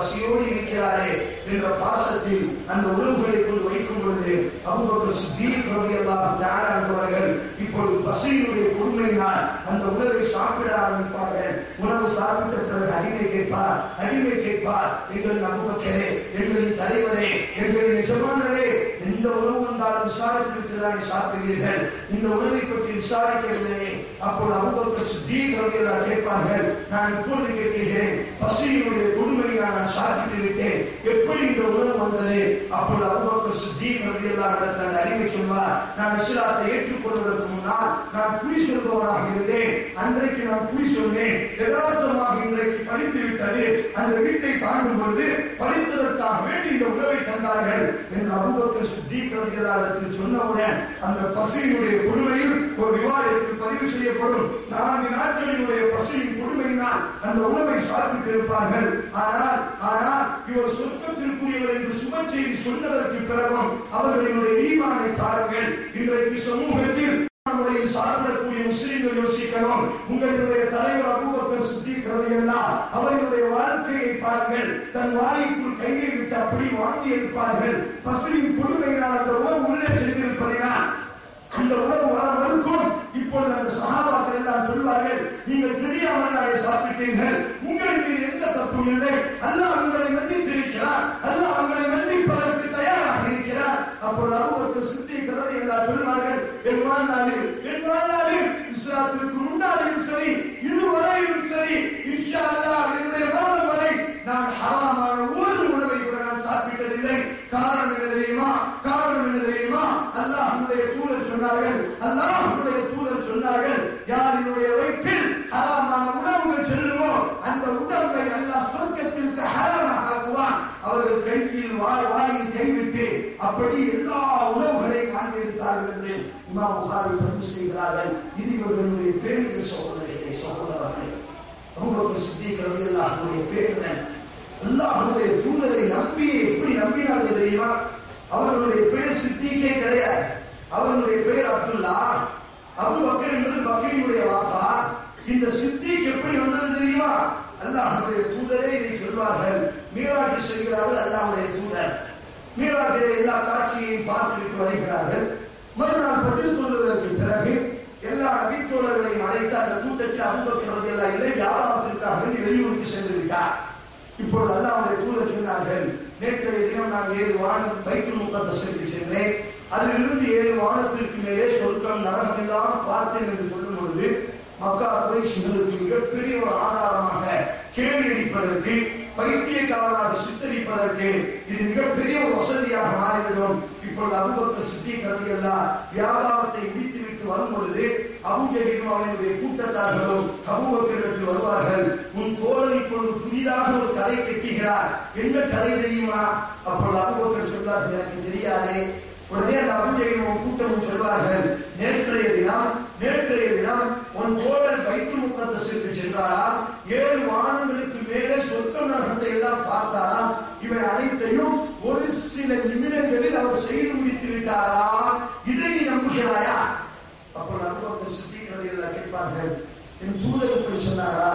பசியோடு இருக்கிறாரே என்ற பாசத்தில் அந்த உணவுகளை கொண்டு வைக்கும் பொழுது அபூபக்கர் சித்தீக் ரலியல்லாஹு தஆலா என்பவர்கள் இப்பொழுது பசியினுடைய கொடுமையினால் அந்த உணவை சாப்பிட ஆரம்பிப்பார்கள் உணவு சாப்பிட்ட பிறகு அடிமை கேட்பார் அடிமை கேட்பார் எங்கள் அபூபக்கரே எங்களின் தலைவரே எங்களின் எஜமானரே எந்த உணவு வந்தாலும் விசாரித்து விட்டுதான் சாப்பிடுவீர்கள் இந்த உணவை பற்றி விசாரிக்கவில்லை அப்போது அபூபக்கர் சித்தீக் ரலியல்லாஹு கேட்பார்கள் நான் இப்பொழுது கேட்கிறேன் பசியினுடைய கொடுமையை நான் சாப்பிட்டு விட்டேன் எப்படி இந்த உணவு வந்தது அப்பொழுது அபூபக்கர் சித்தீக் ரலியல்லாஹு இடத்தில் அந்த அடிமை சொல்வார் நான் இஸ்லாத்தை ஏற்றுக்கொள்வதற்கு முன்னால் நான் குறி சொல்பவனாக இருந்தேன் அன்றைக்கு நான் குறி சொன்னேன் யதார்த்தமாக இன்றைக்கு படித்து விட்டது அந்த வீட்டை தாண்டும் பொழுது படித்ததற்காக வேண்டி இந்த உணவை தந்தார்கள் என்று அபூபக்கர் சித்தீக் ரலியல்லாஹு இடத்தில் சொன்னவுடன் அந்த பசியினுடைய கொடுமையில் ஒரு விவாதத்தில் பதிவு செய்யப்படும் நான்கு நாட்களினுடைய பசியின் கொடுமையினால் அந்த உணவை சாப்பிட்டு இருப்பார்கள் ஆனால் ஆனால் இவர் சொர்க்கத்திற்குரியவர் என்று சுப செய்தி சொன்னதற்கு பிறகும் அவர்களினுடைய ஈமானை பாருங்கள் இன்றைக்கு சமூகத்தில் நம்முடைய சார்ந்தக்கூடிய முஸ்லீம்கள் யோசிக்கணும் உங்களுடைய தலைவர் அபூபக்கர் சித்திக் ரலியல்லாஹ் அவர்களுடைய வாழ்க்கையை பாருங்கள் தன் வாய்க்குள் கையை விட்டு அப்படி வாங்கி எடுப்பார்கள் பசியின் கொடுமையினால் அந்த உணவு உள்ளே சென்றிருப்பதினால் அந்த உணவு வர மறுக்கும் இப்பொழுது அந்த சகாபாக்கள் எல்லாம் சொல்வார்கள் நீங்கள் தெரியாமல் அதை சாப்பிட்டீர்கள் உங்களின் மீது எந்த தப்பும் இல்லை அல்லாஹ் உங்களை மன்னித்திருக்கிறார் அல்லாஹ் உங்களை மன்னிப்பதற்கு தயாராக இருக்கிறார் அப்பொழுது அவருக்கு சித்திக்கிறது எல்லாம் சொல்வார்கள் என் வாழ்நாளில் என் வாழ்நாளில் இஸ்லாத்திற்கு முன்னாடியும் சரி இதுவரையிலும் சரி இன்ஷா அல்லாஹ் என்னுடைய மரணம் வரை நான் ஹராமான ஒரு உணவை கூட நான் சாப்பிட்டதில்லை காரணம் என்ன தெரியுமா காரணம் என்ன தெரியுமா அல்லாஹ்வுடைய தூதர் சொன்னார்கள் அல்லாஹ்வுடைய தூதர் சொன்னார்கள் யாரினுடைய வயிற்றில் ஹராமான உணவுகள் செல்லுமோ அந்த உணவை அல்லாஹ் சொர்க்கத்திற்கு ஹராமாக ஆக்குவான் அவர்கள் கையில் வாய் வாயில் கைவிட்டு அப்படி எல்லா உணவுகளையும் வாங்கி எடுத்தார்கள் என்று இமாம் புகாரி பதிவு செய்கிறார்கள் இது இவர்களுடைய பேரில் சகோதரர்களே சகோதரர்களே அபூபக்கர் சித்திக் ரலியல்லாஹுடைய பேருடன் அல்லாஹ்வுடைய தூதரை நம்பி எப்படி நம்பினார்கள் தெரியுமா அவர்களுடைய பெயர் சித்திக்கே கிடையாது அவர்களுடைய பெயர் அப்துல்லா அபு பக்கர் என்பது பக்கரினுடைய வாப்பா இந்த சித்திக் எப்படி வந்தது தெரியுமா அல்லாஹ்வுடைய தூதரே இதை சொல்வார்கள் மீராஜ் செய்கிறார்கள் அல்லாஹ்வுடைய தூதர் மீராஜிலே எல்லா காட்சியையும் பார்த்துவிட்டு வருகிறார்கள் மறுநாள் பதில் கொள்வதற்கு பிறகு எல்லா நபித்தோழர்களையும் அழைத்து அந்த கூட்டத்தில் அன்பக்கிறது எல்லாம் இல்லை வியாபாரத்திற்காக வேண்டி வெளியூருக்கு சென்று விட்டார் இப்பொழுது அல்லாவுடைய தூதர் சொன்னார்கள் நேற்றைய தினம் நான் ஏழு வானம் பைத்துல் முகத்தசருக்கு சென்றேன் அதிலிருந்து ஏழு வானத்திற்கு மேலே சொர்க்கம் நரகம் எல்லாம் பார்த்தேன் என்று சொல்லும் பொழுது மக்கா குறைஷிகளுக்கு மிகப்பெரிய ஒரு ஆதாரமாக கேள்வியடிப்பதற்கு பைத்தியக்காரராக சித்தரிப்பதற்கு இது மிகப்பெரிய ஒரு வசதியாக மாறிவிடும் இப்பொழுது அபுபக்கர் சித்திக்கிறது எல்லாம் வியாபாரத்தை முடித்துவிட்டு வரும் பொழுது அபுஜகிலும் அவனுடைய கூட்டத்தார்களும் அபுபக்கரிடத்தில் வருவார்கள் உன் தோழன் இப்பொழுது புதிதாக ஒரு கதை கட்டுகிறார் என்ன கதை தெரியுமா அப்பொழுது அபுபக்கர் சொல்வார்கள் எனக்கு தெரியாதே உடனே அந்த அபுஜகிலும் கூட்டமும் சொல்வார்கள் நேற்றைய தினம் நேற்றைய தினம் உன் தோழன் வைத்து முக்கத்தசிற்கு சென்றாரா ஏழு வானங்களுக்கு மேலே சொர்க்க நரகத்தை எல்லாம் பார்த்தாரா இவை அனைத்தையும் ஒரு சில நிமிடங்களில் அவர் செய்து முடித்து விட்டாரா இதை நீ நம்புகிறாயா அப்பொழுது அனுபவத்தை சித்திக்கிறவர்கள் கேட்பார்கள் என் தூதர் இப்படி சொன்னாரா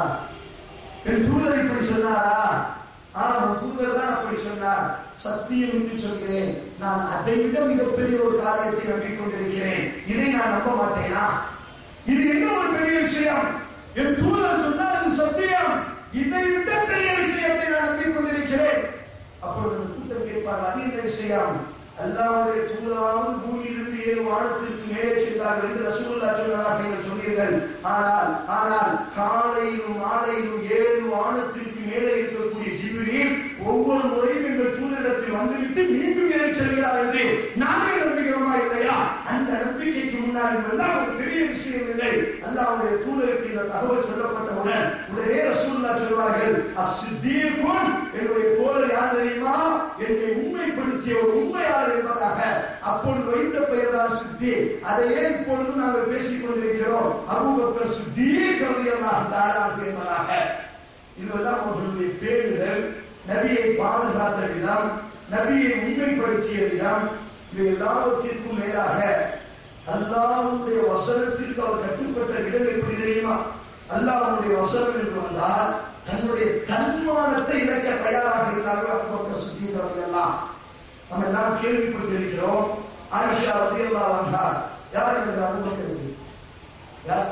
என் தூதர் இப்படி சொன்னாரா ஆனா உன் தூதர் தான் அப்படி சொன்னார் சத்தியம் என்று சொல்கிறேன் நான் அதை விட மிகப்பெரிய ஒரு காரியத்தை நம்பிக்கொண்டிருக்கிறேன் இதை நான் நம்ப மாட்டேனா இது என்ன ஒரு பெரிய விஷயம் என் தூதர் சொன்னால் அது சத்தியம் இதை விட பெரிய விஷயத்தை நான் நம்பிக்கொண்டிருக்கிறேன் அப்பொழுது அந்த கூட்டம் கேட்பார் அது என்ன விஷயம் அல்லாவுடைய தூதராவது பூமியிலிருந்து ஏழு வானத்திற்கு மேலே சென்றார்கள் என்று ரசூலுல்லா சொன்னதாக நீங்கள் சொன்னீர்கள் ஆனால் ஆனால் காலையிலும் மாலையிலும் ஏழு வானத்திற்கு மேலே இருக்கக்கூடிய ஜிபிரில் ஒவ்வொரு முறையும் எங்கள் தூதரிடத்தில் வந்துவிட்டு மீண்டும் ஏறி செல்கிறார் என்று நாங்கள் நம்புகிறோமா இல்லையா அந்த நம்பிக்கைக்கு முன்னாடி இதெல்லாம் ஒரு பெரிய விஷயம் இல்லை அல்லாவுடைய தூதருக்கு இந்த தகவல் சொல்லப்பட்டவுடன் உடனே ரசூலுல்லா சொல்வார்கள் அஸ்ஸித்தீக்குன் என்னுடைய தோழர் யார் தெரியுமா என்னை உண்மைப்படுத்திய ஒரு உண்மையாளர் என்பதாக அப்பொழுது வைத்த பெயர் தான் சித்தி அதையே இப்பொழுது நாங்கள் பேசிக் கொண்டிருக்கிறோம் அபூபக்கர் சித்தி கருதியெல்லாம் தாராக என்பதாக இதுவெல்லாம் அவர்களுடைய பேருதல் நபியை பாதுகாத்த விதம் நபியை உண்மைப்படுத்திய விதம் இது எல்லாவற்றிற்கும் மேலாக அல்லாவுடைய வசனத்திற்கு அவர் கட்டுப்பட்ட விதம் எப்படி தெரியுமா அல்லாஹ்வுடைய வசனம் என்று வந்தால் தன்னுடைய தன்மானத்தை இழக்க தயாராக இருந்தார்கள் அபூபக்கர் சித்திக் ரலியல்லாஹ் நம்ம எல்லாம் கேள்விப்பட்டிருக்கிறோம் ஆயிஷா ரலியல்லாஹு அன்ஹா யார் இந்த அபூபக்கர் யார்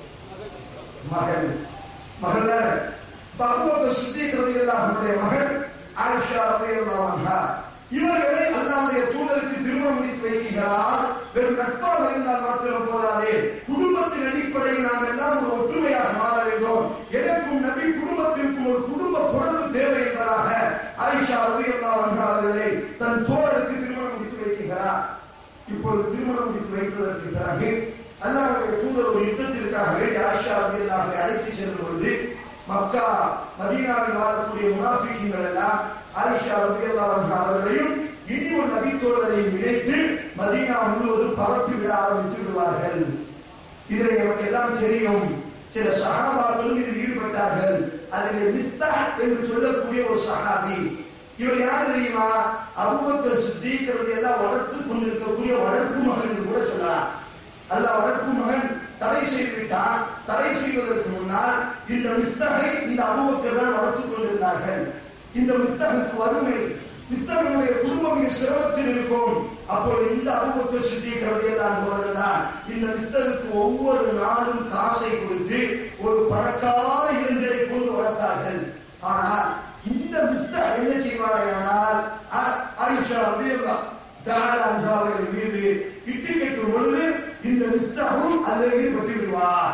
மகள் மகள் தானே இப்ப அபூபக்கர் சித்திக் ரலியல்லாஹு அன்ஹுடைய மகள் ஆயிஷா ரலியல்லாஹு அன்ஹா இவர்களை அல்லாஹ்வுடைய தூதருக்கு திருமணம் முடித்து வைக்கிறார் வெறும் நட்பாக இருந்தால் மாத்திரம் போதாதே குடும்பத்தின் அடிப்படையில் நாம் எல்லாம் ஒரு ஒற்றுமையாக மாற வேண்டும் எனக்கும் நபி குடும்பத்திற்கும் ஒரு குடும்ப தொடர்பு தேவை என்பதாக ஆயிஷா ரலியல்லாஹு அன்ஹா அவர்களை தன் தோழருக்கு திருமணம் முடித்து வைக்கிறார் இப்பொழுது திருமணம் முடித்து வைத்ததற்கு பிறகு அல்லாஹ்வுடைய தூதர் ஒரு யுத்தத்திற்காக வேண்டி ஆயிஷா ரலியல்லாஹு அழைத்து செல்லும் பொழுது மக்கா மதீனாவில் வாழக்கூடிய முனாஃபிகீன்கள் எல்லாம் ஆயிஷா ரலியல்லாஹு அன்ஹா அவர்களையும் இனி ஒரு நபி தோழரையும் இணைத்து மதீனா முழுவதும் பரப்பி விட ஆரம்பித்து விடுவார்கள் இதில் நமக்கு எல்லாம் தெரியும் சில சஹாபாக்களும் இதில் ஈடுபட்டார்கள் அதில் மிஸ்தா என்று சொல்லக்கூடிய ஒரு சஹாபி இவர் யார் தெரியுமா அபூபக்கர் சித்திக் எல்லாம் வளர்த்து கொண்டிருக்கக்கூடிய வளர்ப்பு மகன் என்று கூட சொல்லலாம் அல்லாஹ் வளர்ப்பு மகன் தடை செய்து விட்டார் தடை செய்வதற்கு முன்னால் இந்த மிஸ்தகை இந்த அபூபக்கர் தான் வளர்த்துக் கொண்டிருந்தார்கள் இந்த மிஸ்தகுக்கு வறுமை மிஸ்தகனுடைய குடும்பம் மிக சிரமத்தில் இருக்கும் அப்பொழுது இந்த அபூபக்கர் சித்திக் எல்லாம் போவதெல்லாம் இந்த மிஸ்தகுக்கு ஒவ்வொரு நாளும் காசை கொடுத்து ஒரு பணக்கார இளைஞரை கொண்டு வளர்த்தார்கள் ஆனால் இந்த மிஸ்தர் என்ன செய்வாரையானால் ஆ- ஆயிஷா ரலியல்லாஹு தஆலா அன்ஹா அவர்கள் மீது இட்டு கட்டும் பொழுது இந்த மிஸ்தகும் அதில் ஈடுபட்டு விடுவார்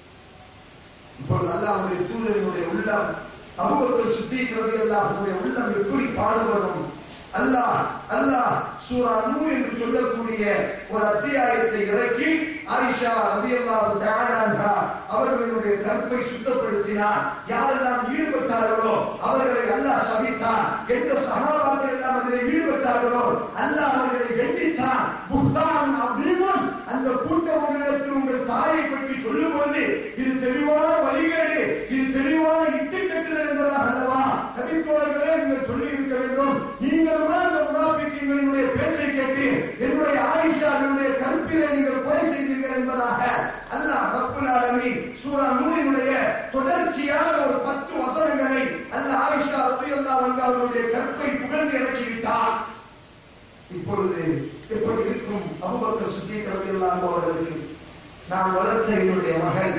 இப்பொழுது அல்லாஹ்வுடைய தூதரினுடைய உள்ளம் அபூபக்கர் சித்திக் ரலியல்லாஹுடைய உள்ளம் எப்படி பாடுபடும் அல்லாஹ் அல்லாஹ் சூரா நூர் என்று சொல்லக்கூடிய ஒரு அத்தியாயத்தை இறக்கி ஆயிஷா ரலியல்லாஹு தஆலா அன்ஹா அவர்களுடைய கற்பை சுத்தப்படுத்தினார் யாரெல்லாம் ஈடுபட்டார்களோ அவர்களை அல்லாஹ் சபித்தான் எந்த சகாபாக்கள் எல்லாம் அதில் ஈடுபட்டார்களோ அல்லாஹ் அவர்களை கண்டித்தான் புக்தான் அபீமன் அந்த கூட்டங்களிடத்தில் உங்கள் தாயை பற்றி சொல்லும் பொழுது இது தெளிவான வழிகேடு இது தெளிவான இட்டு கட்டுதல் என்பதாக அல்லவா நபித்தோழர்களே நீங்கள் சொல்லி இருக்க வேண்டும் நீங்கள் தான் இந்த முனாஃபிக்கின்களினுடைய பேச்சை கேட்டு என்னுடைய ஆயிஷாவினுடைய கற்பிலை நீங்கள் கொலை செய்தீர்கள் என்பதாக அல்லாஹ் ரப்புல் ஆலமீன் சூரா நூறினுடைய தொடர்ச்சியான ஒரு பத்து வசனங்களை அல்லாஹ் ஆயிஷா ரலியல்லாஹு அன்ஹா அவருடைய கற்பை புகழ்ந்து இறக்கிவிட்டார் இப்பொழுது எப்படி இருக்கும் அபூபக்கர் சித்திக் ரலியல்லாஹு அவர்களுக்கு நான் வளர்த்த என்னுடைய மகன்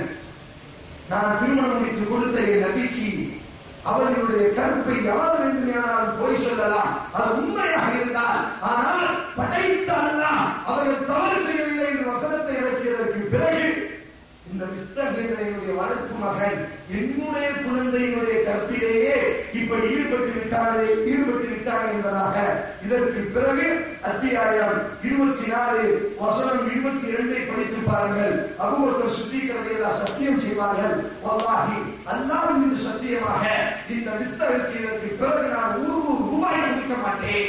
நான் திருமணம் முடித்து கொடுத்த என் நபிக்கு அவர்களுடைய கருப்பை யார் வேண்டுமானாலும் போய் சொல்லலாம் அது உண்மையாக இருந்தால் ஆனால் படைத்த அல்லாஹ் அவர்கள் தவறு செய்யவில்லை என்று வசனத்தை இறக்கியதற்கு பிறகு இந்த மிஸ்தகினுடைய வளர்ப்பு மகன் என்னுடைய குழந்தையினுடைய கற்பிலேயே இப்படி ஈடுபட்டு விட்டானே ஈடுபட்டு விட்டானே என்பதாக இதற்கு பிறகு அத்தியாயம் இருபத்தி நாலு வசனம் இருபத்தி இரண்டை படித்து பாருங்கள் அபூபக்கர் சுத்திக்கிறது எல்லாம் சத்தியம் செய்வார்கள் வல்லாஹி அல்லாஹ் மீது சத்தியமாக இந்த மிஸ்தகருக்கு இதற்கு பிறகு நான் ஒரு ரூபாய் கொடுக்க மாட்டேன்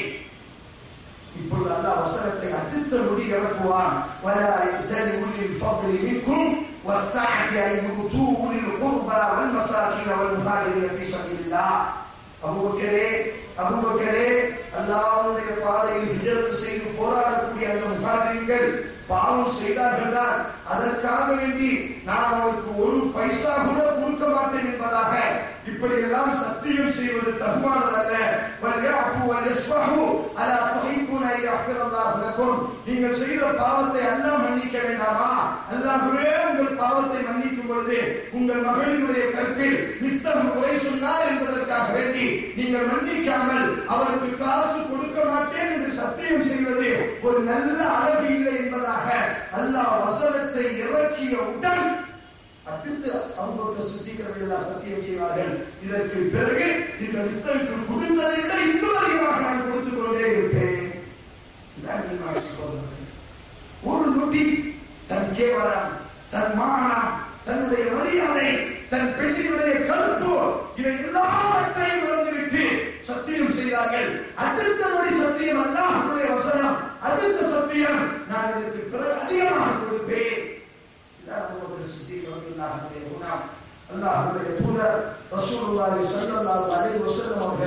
இப்பொழுது அல்லாஹ் வசனத்தை அடுத்த நொடி இறக்குவான் ولا يأتل أولي الفضل منكم والسعة أن يؤتوا أولي القربى والمساكين والمهاجرين في سبيل الله அபூபக்கரே அபூபக்கரே அல்லாஹ்வுடைய பாதையில் ஹிஜ்ரத் செய்து போராடக்கூடிய அந்த முஹாஜிர்கள் பாவம் செய்தார்கள் தான் அதற்காக வேண்டி நான் அவருக்கு ஒரு பைசா கூட கொடுக்க மாட்டேன் என்பதாக இப்படி எல்லாம் சத்தியம் செய்வது தகுமானதல்ல வல்யாஃபு வல்யஸ்ஃபஹு அலா துஹிப்புன யஃபிரல்லாஹு லக்கும் நீங்கள் செய்த பாவத்தை அல்லாஹ் மன்னிக்க வேண்டாமா அல்லாஹ்வே உங்கள் பாவத்தை மன்னிக்கும் பொழுது உங்கள் மகளினுடைய கற்பில் மிஸ்தம் குறை சொன்னார் என்பதற்காக வேண்டி நீங்கள் மன்னிக்காமல் அவருக்கு காசு கொடுக்க மாட்டேன் என்று சத்தியம் செய்வது ஒரு நல்ல அழகு இல்லை என்பதாக அல்லாஹ் வசனத்தை இறக்கிய உடன் அடுத்து அபூபக்கர் சித்திக்கிறது எல்லாம் சத்தியம் செய்வார்கள் இதற்கு பிறகு இந்த மிஸ்தருக்கு கொடுத்ததை விட இன்னும் அதிகமாக நான் கொடுத்துக் கொண்டே இருப்பேன் இதான் ஈமான் சகோதரர்களே. ஒரு நொடி தன் கேவலம் தன் மானம் தன்னுடைய மரியாதை தன் பெண்ணினுடைய கருப்பு இவை எல்லாவற்றையும் மறந்துவிட்டு சத்தியம் செய்தார்கள் அடுத்த நொடி சத்தியம் அல்லாஹ்வுடைய வசனம் அடுத்த சத்தியம் நான் இதற்கு பிறகு அதிகமாக கொடுப்பேன் இதான் அபூபக்கர் சித்திக் ரலியல்லாஹுடைய குணம் அல்லாஹ்வுடைய தூதர் ரசூலுல்லாஹி ஸல்லல்லாஹு அலைஹி வஸல்லம் அவர்கள்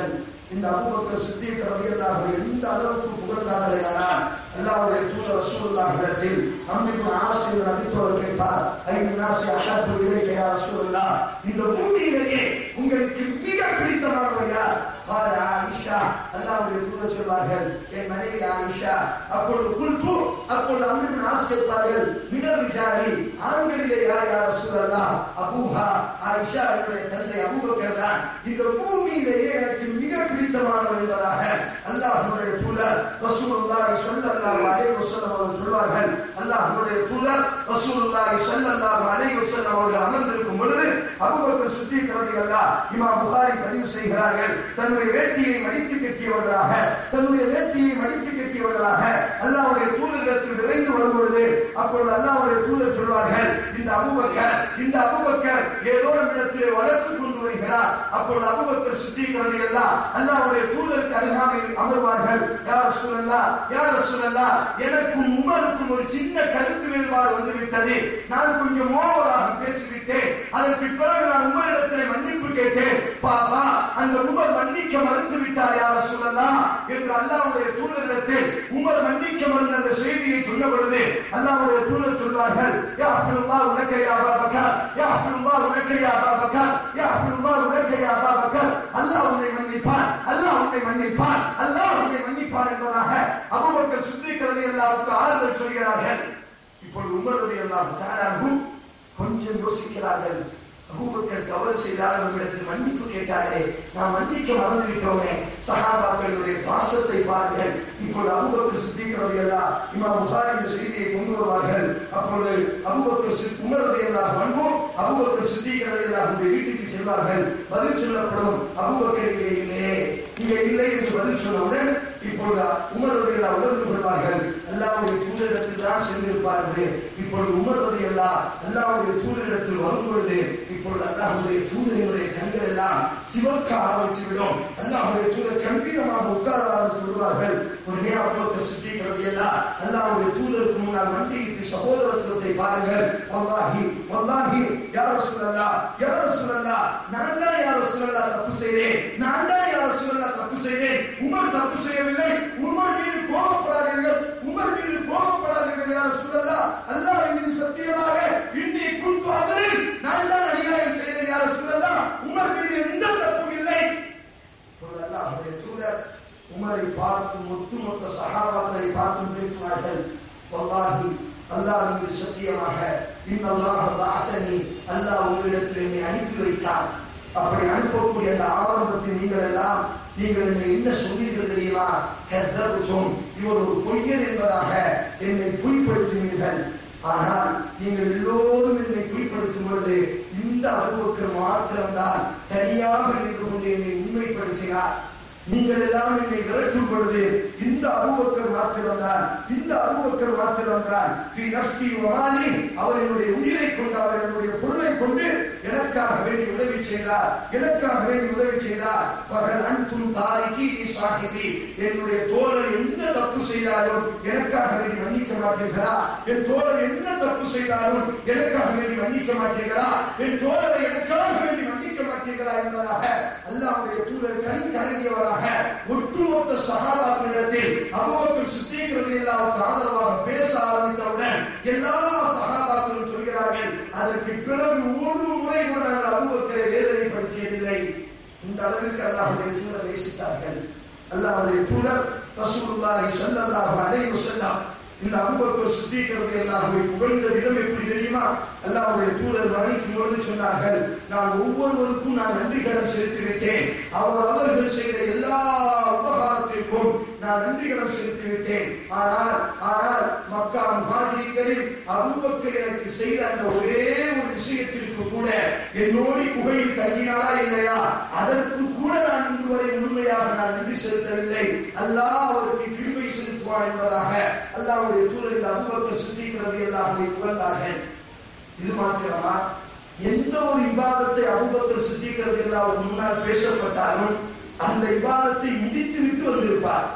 இந்த அபூபக்கர் சித்திக் ரலியல்லாஹு எந்த அளவுக்கு புகழ்ந்தார்களே ஆனால் அல்லாஹ்வுடைய தூதர் ரசூலுல்லாஹிடத்தில் அம்மிபு ஆசிர் நபித்தோர் கேட்பார் ஐந்து நாசி அஹப்பு இலைக்க யா ரசூலுல்லாஹ் இந்த பூமியிலேயே உங்களுக்கு மிக பிடித்தமானவர் யார் قال عائشة அல்லாஹ்வுடைய தூதர் சொல்வார்கள் என் மனைவி ஆயிஷா அப்பொழுது குல்து அப்பொழுது அம்மிபின் ஆஸ் கேட்பார்கள் மினர் விசாரி ஆண்களிலே யார் யார் ரசூலுல்லாஹ் அபூஹா ஆயிஷா என்னுடைய தந்தை அபூபக்கர் தான் இந்த பூமியிலேயே எனக்கு மிக பிடித்தமானவர் என்பதாக அல்லாஹ்வுடைய தூதர் ரசூலுல்லாஹி ஸல்லல்லாஹு அலைஹி வஸல்லம் அவர்கள் சொல்வார்கள் அல்லாஹ்வுடைய தூதர் ரசூலுல்லாஹி ஸல்லல்லாஹு அலைஹி வஸல்லம் அவர்கள் அமர்ந்திருக்கும் பொழுது அபூபக்கர் சித்திக் ரலியல்லாஹ் இமாம் புகாரி பதிவு செய்கிறார்கள் தன்னுடைய வேட்டியை மடித்து கட்டியவர்களாக தன்னுடைய வேட்டியை மடித்து கட்டியவர்களாக அல்லாஹ்வுடைய தூதரிடத்தில் விரைந்து வரும் பொழுது அப்பொழுது அல்லாஹ்வுடைய தூதர் சொல்வார்கள் இந்த அபூபக்கர் இந்த அபூபக்கர் ஏதோ இடத்திலே வளர்த்து கொண்டு வருகிறார் அப்பொழுது அபூபக்கர் சித்திக் ரலியல்லாஹ் அல்லாஹ்வுடைய தூதருக்கு அருகாமையில் அமர்வார்கள் யார் ரசூலல்லாஹ் யார் ரசூலல்லாஹ் எனக்கும் உமருக்கும் ஒரு சின்ன கருத்து வேறுபாடு வந்து விட்டது நான் கொஞ்சம் ஓவராக பேசிவிட்டேன் அதற்கு பிறகு நான் உமரிடத்திலே மன்னிப்பு கேட்டேன் பாபா அந்த உமர் மன்னிக்க மறுத்து விட்டார் யார் ரசூலல்லாஹ் என்று அல்லாஹ்வுடைய தூதரிடத்தில் உமர் மன்னிக்க மறுத்த அந்த செய்தியை சொன்ன பொழுது அல்லாஹ்வுடைய தூதர் சொல்வார்கள் யா அஃபிருல்லாஹ் உனக்க யா அபா பக்கர் யா அஃபிருல்லாஹ் உனக்க யா அபா பக்கர் யா அஃபிருல்லாஹ் உனக்க யா அபா பக்கர் அல்லாஹ் உன்னை மன்னிப்பான் அல்லாஹ் உன்னை மன்னிப்பான் அல்லாஹ் உன்னை மன்னிப்பான் என்பதாக அபூபக்கர் சித்திக் ரலியல்லாஹுக்கு ஆறுதல் சொல்கிறார்கள் இப்பொழுது உமர் ரலியல்லாஹு தஆலாஹு கொஞ்சம் யோசிக்கிறார்கள் அபூபக்கர் தவறு செய்தால் நம்மிடத்தில் மன்னிப்பு கேட்டாரே நாம் மன்னிக்க மறந்துவிட்டோமே சஹாபாக்களுடைய பாசத்தை பாருங்கள் இப்பொழுது அபூபக்கர் சித்திக் ரலியல்லாஹ் இமாம் புகாரி இந்த செய்தியை கொண்டு வருவார்கள் அப்பொழுது அபூபக்கர் சித் உமர் ரலியல்லாஹு அன்ஹு அபூபக்கர் சித்திக் ரலியல்லாஹு அந்த வீட்டுக்கு செல்வார்கள் பதில் சொல்லப்படும் அபூபக்கர் இங்கே இல்லையே இங்கே இல்லை என்று பதில் சொன்னவுடன் இப்பொழுது உமர் ரலியல்லாஹு உணர்ந்து கொள்வார்கள் அல்லாஹ்வுடைய தூதரிடத்தில் தான் சென்றிருப்பார்கள் இப்பொழுது உமர் ரலியல்லாஹ் அல்லாஹ்வுடைய தூதரிடத்தில் வரும் பொழுது இப்பொழுது அல்லாஹ்வுடைய தூதரினுடைய கண்கள் எல்லாம் சிவக்க ஆரம்பித்து விடும் அல்லாஹ்வுடைய தூதர் கம்பீரமாக உட்கார ஆரம்பித்து விடுவார்கள் உடனே அபூபக்கர் சித்திக் ரலியல்லாஹ் அல்லாஹ்வுடைய தூதருக்கு முன்னால் மண்டியிட்டு சகோதரத்துவத்தை பாருங்கள் வல்லாஹி வல்லாஹி யா ரசூலல்லாஹ் யா ரசூலல்லாஹ் நான் தான் யா ரசூலல்லாஹ் தப்பு செய்தேன் நான் தான் யா ரசூலல்லாஹ் தப்பு செய்தேன் உமர் தப்பு செய்யவில்லை உமர் மீது கோபப்படாதீர்கள் உமர் மீது கோபப்படாதீர்கள் யா ரசூலல்லாஹ் அல்லாஹ் மீது சத்தியமாக இன்னி குந்து அதில் நான் தான் அநியாயம் செய்தேன் யா ரசூலல்லாஹ் உமர் மீது எந்த தப்பும் இல்லை இப்பொழுது அல்லாஹ்வுடைய தூதர் உமரை பார்த்து ஒட்டுமொத்த சஹாபாக்களை பார்த்து பேசினார்கள் வல்லாஹி அல்லாஹ் மீது சத்தியமாக இன்னல்லாஹ் தாசனி அல்லாஹ் உங்களிடத்தில் என்னை அனுப்பி வைத்தார் அப்படி அனுப்பக்கூடிய அந்த ஆரம்பத்தில் நீங்கள் எல்லாம் நீங்கள் என்னை என்ன சொன்னீர்கள் தெரியுமா கத்தபுத்தும் இவர் ஒரு பொய்யர் என்பதாக என்னை பொய்ப்படுத்தினீர்கள் ஆனால் நீங்கள் எல்லோரும் என்னை பொய்ப்படுத்தும் பொழுது இந்த அனுபவக்கு மாத்திரம்தான் தனியாக நின்று கொண்டு என்னை உண்மைப்படுத்தினார் நீங்கள் எல்லாம் என்னை விரட்டும் பொழுது இந்த அபூபக்கர் மாத்திரம்தான் இந்த அபூபக்கர் மாத்திரம்தான் ஃபீ நஃப்ஸி வ மாலி அவர் என்னுடைய உயிரை கொண்டு அவர் என்னுடைய பொருளை கொண்டு எனக்காக வேண்டி உதவி செய்தார் எனக்காக வேண்டி உதவி செய்தார் பகல் அன்தும் தாரிகி சாஹிபி என்னுடைய தோழர் என்ன தப்பு செய்தாலும் எனக்காக வேண்டி மன்னிக்க மாட்டீர்களா என் தோழர் என்ன தப்பு செய்தாலும் எனக்காக வேண்டி மன்னிக்க மாட்டீர்களா என் தோழரை எனக்காக வேண்டி மன்னிக்க மாட்டீர்களா என்பதாக அல்லாஹ்வுடைய தூதர் கண் கலங்கியவராக ஒட்டுமொத்த சகாபாக்களிடத்தில் அபூபக்கர் சித்திக் ரலியல்லாஹுக்கு ஆதரவாக பேச ஆரம்பித்தவுடன் எல்லா சகாபாக்களும் சொல்கிறார்கள் அதற்கு பிறகு ஒரு முறை கூட நாங்கள் அபூபக்கரை வேதனைப்படுத்தியதில்லை இந்த அளவிற்கு அல்லாஹ்வுடைய தூதர் நேசித்தார்கள் அல்லாஹ்வுடைய தூதர் ரசூலுல்லாஹி ஸல்லல்லாஹு அலைஹி வஸல்லம் இந்த அபூபக்கர் சித்திக் ரலியல்லாஹுவை புகழ்ந்த விதம் எப்படி தெரியுமா அல்லாஹ்வுடைய தூதர் மரணிக்கும் பொழுது சொன்னார்கள் நான் ஒவ்வொருவருக்கும் நான் நன்றி கடன் செலுத்தி விட்டேன் அவர் அவர்கள் செய்த எல்லா உபகாரத்திற்கும் நான் நன்றி கடன் செலுத்தி விட்டேன் ஆனால் ஆனால் மக்கா முஹாஜிரிகளில் அபூபக்கர் எனக்கு செய்த அந்த ஒரே ஒரு விஷயத்திற்கு கூட என்னோடு குகையில் தங்கினாரா இல்லையா அதற்கு கூட நான் இன்று வரை முழுமையாக நான் நன்றி செலுத்தவில்லை அல்லாஹ் அவருக்கு கிருபை செலுத்துவான் என்பதாக அல்லாஹ்வுடைய தூதரில் அபூபக்கர் சித்திக்கிறது எல்லாமே புகழ்ந்தார்கள் இது மாத்திரமா எந்த ஒரு இபாதத்தை அபூபக்கர் சித்திக்கிறது எல்லாம் அவர் முன்னால் பேசப்பட்டாலும் அந்த இபாதத்தை முடித்து விட்டு வந்திருப்பார்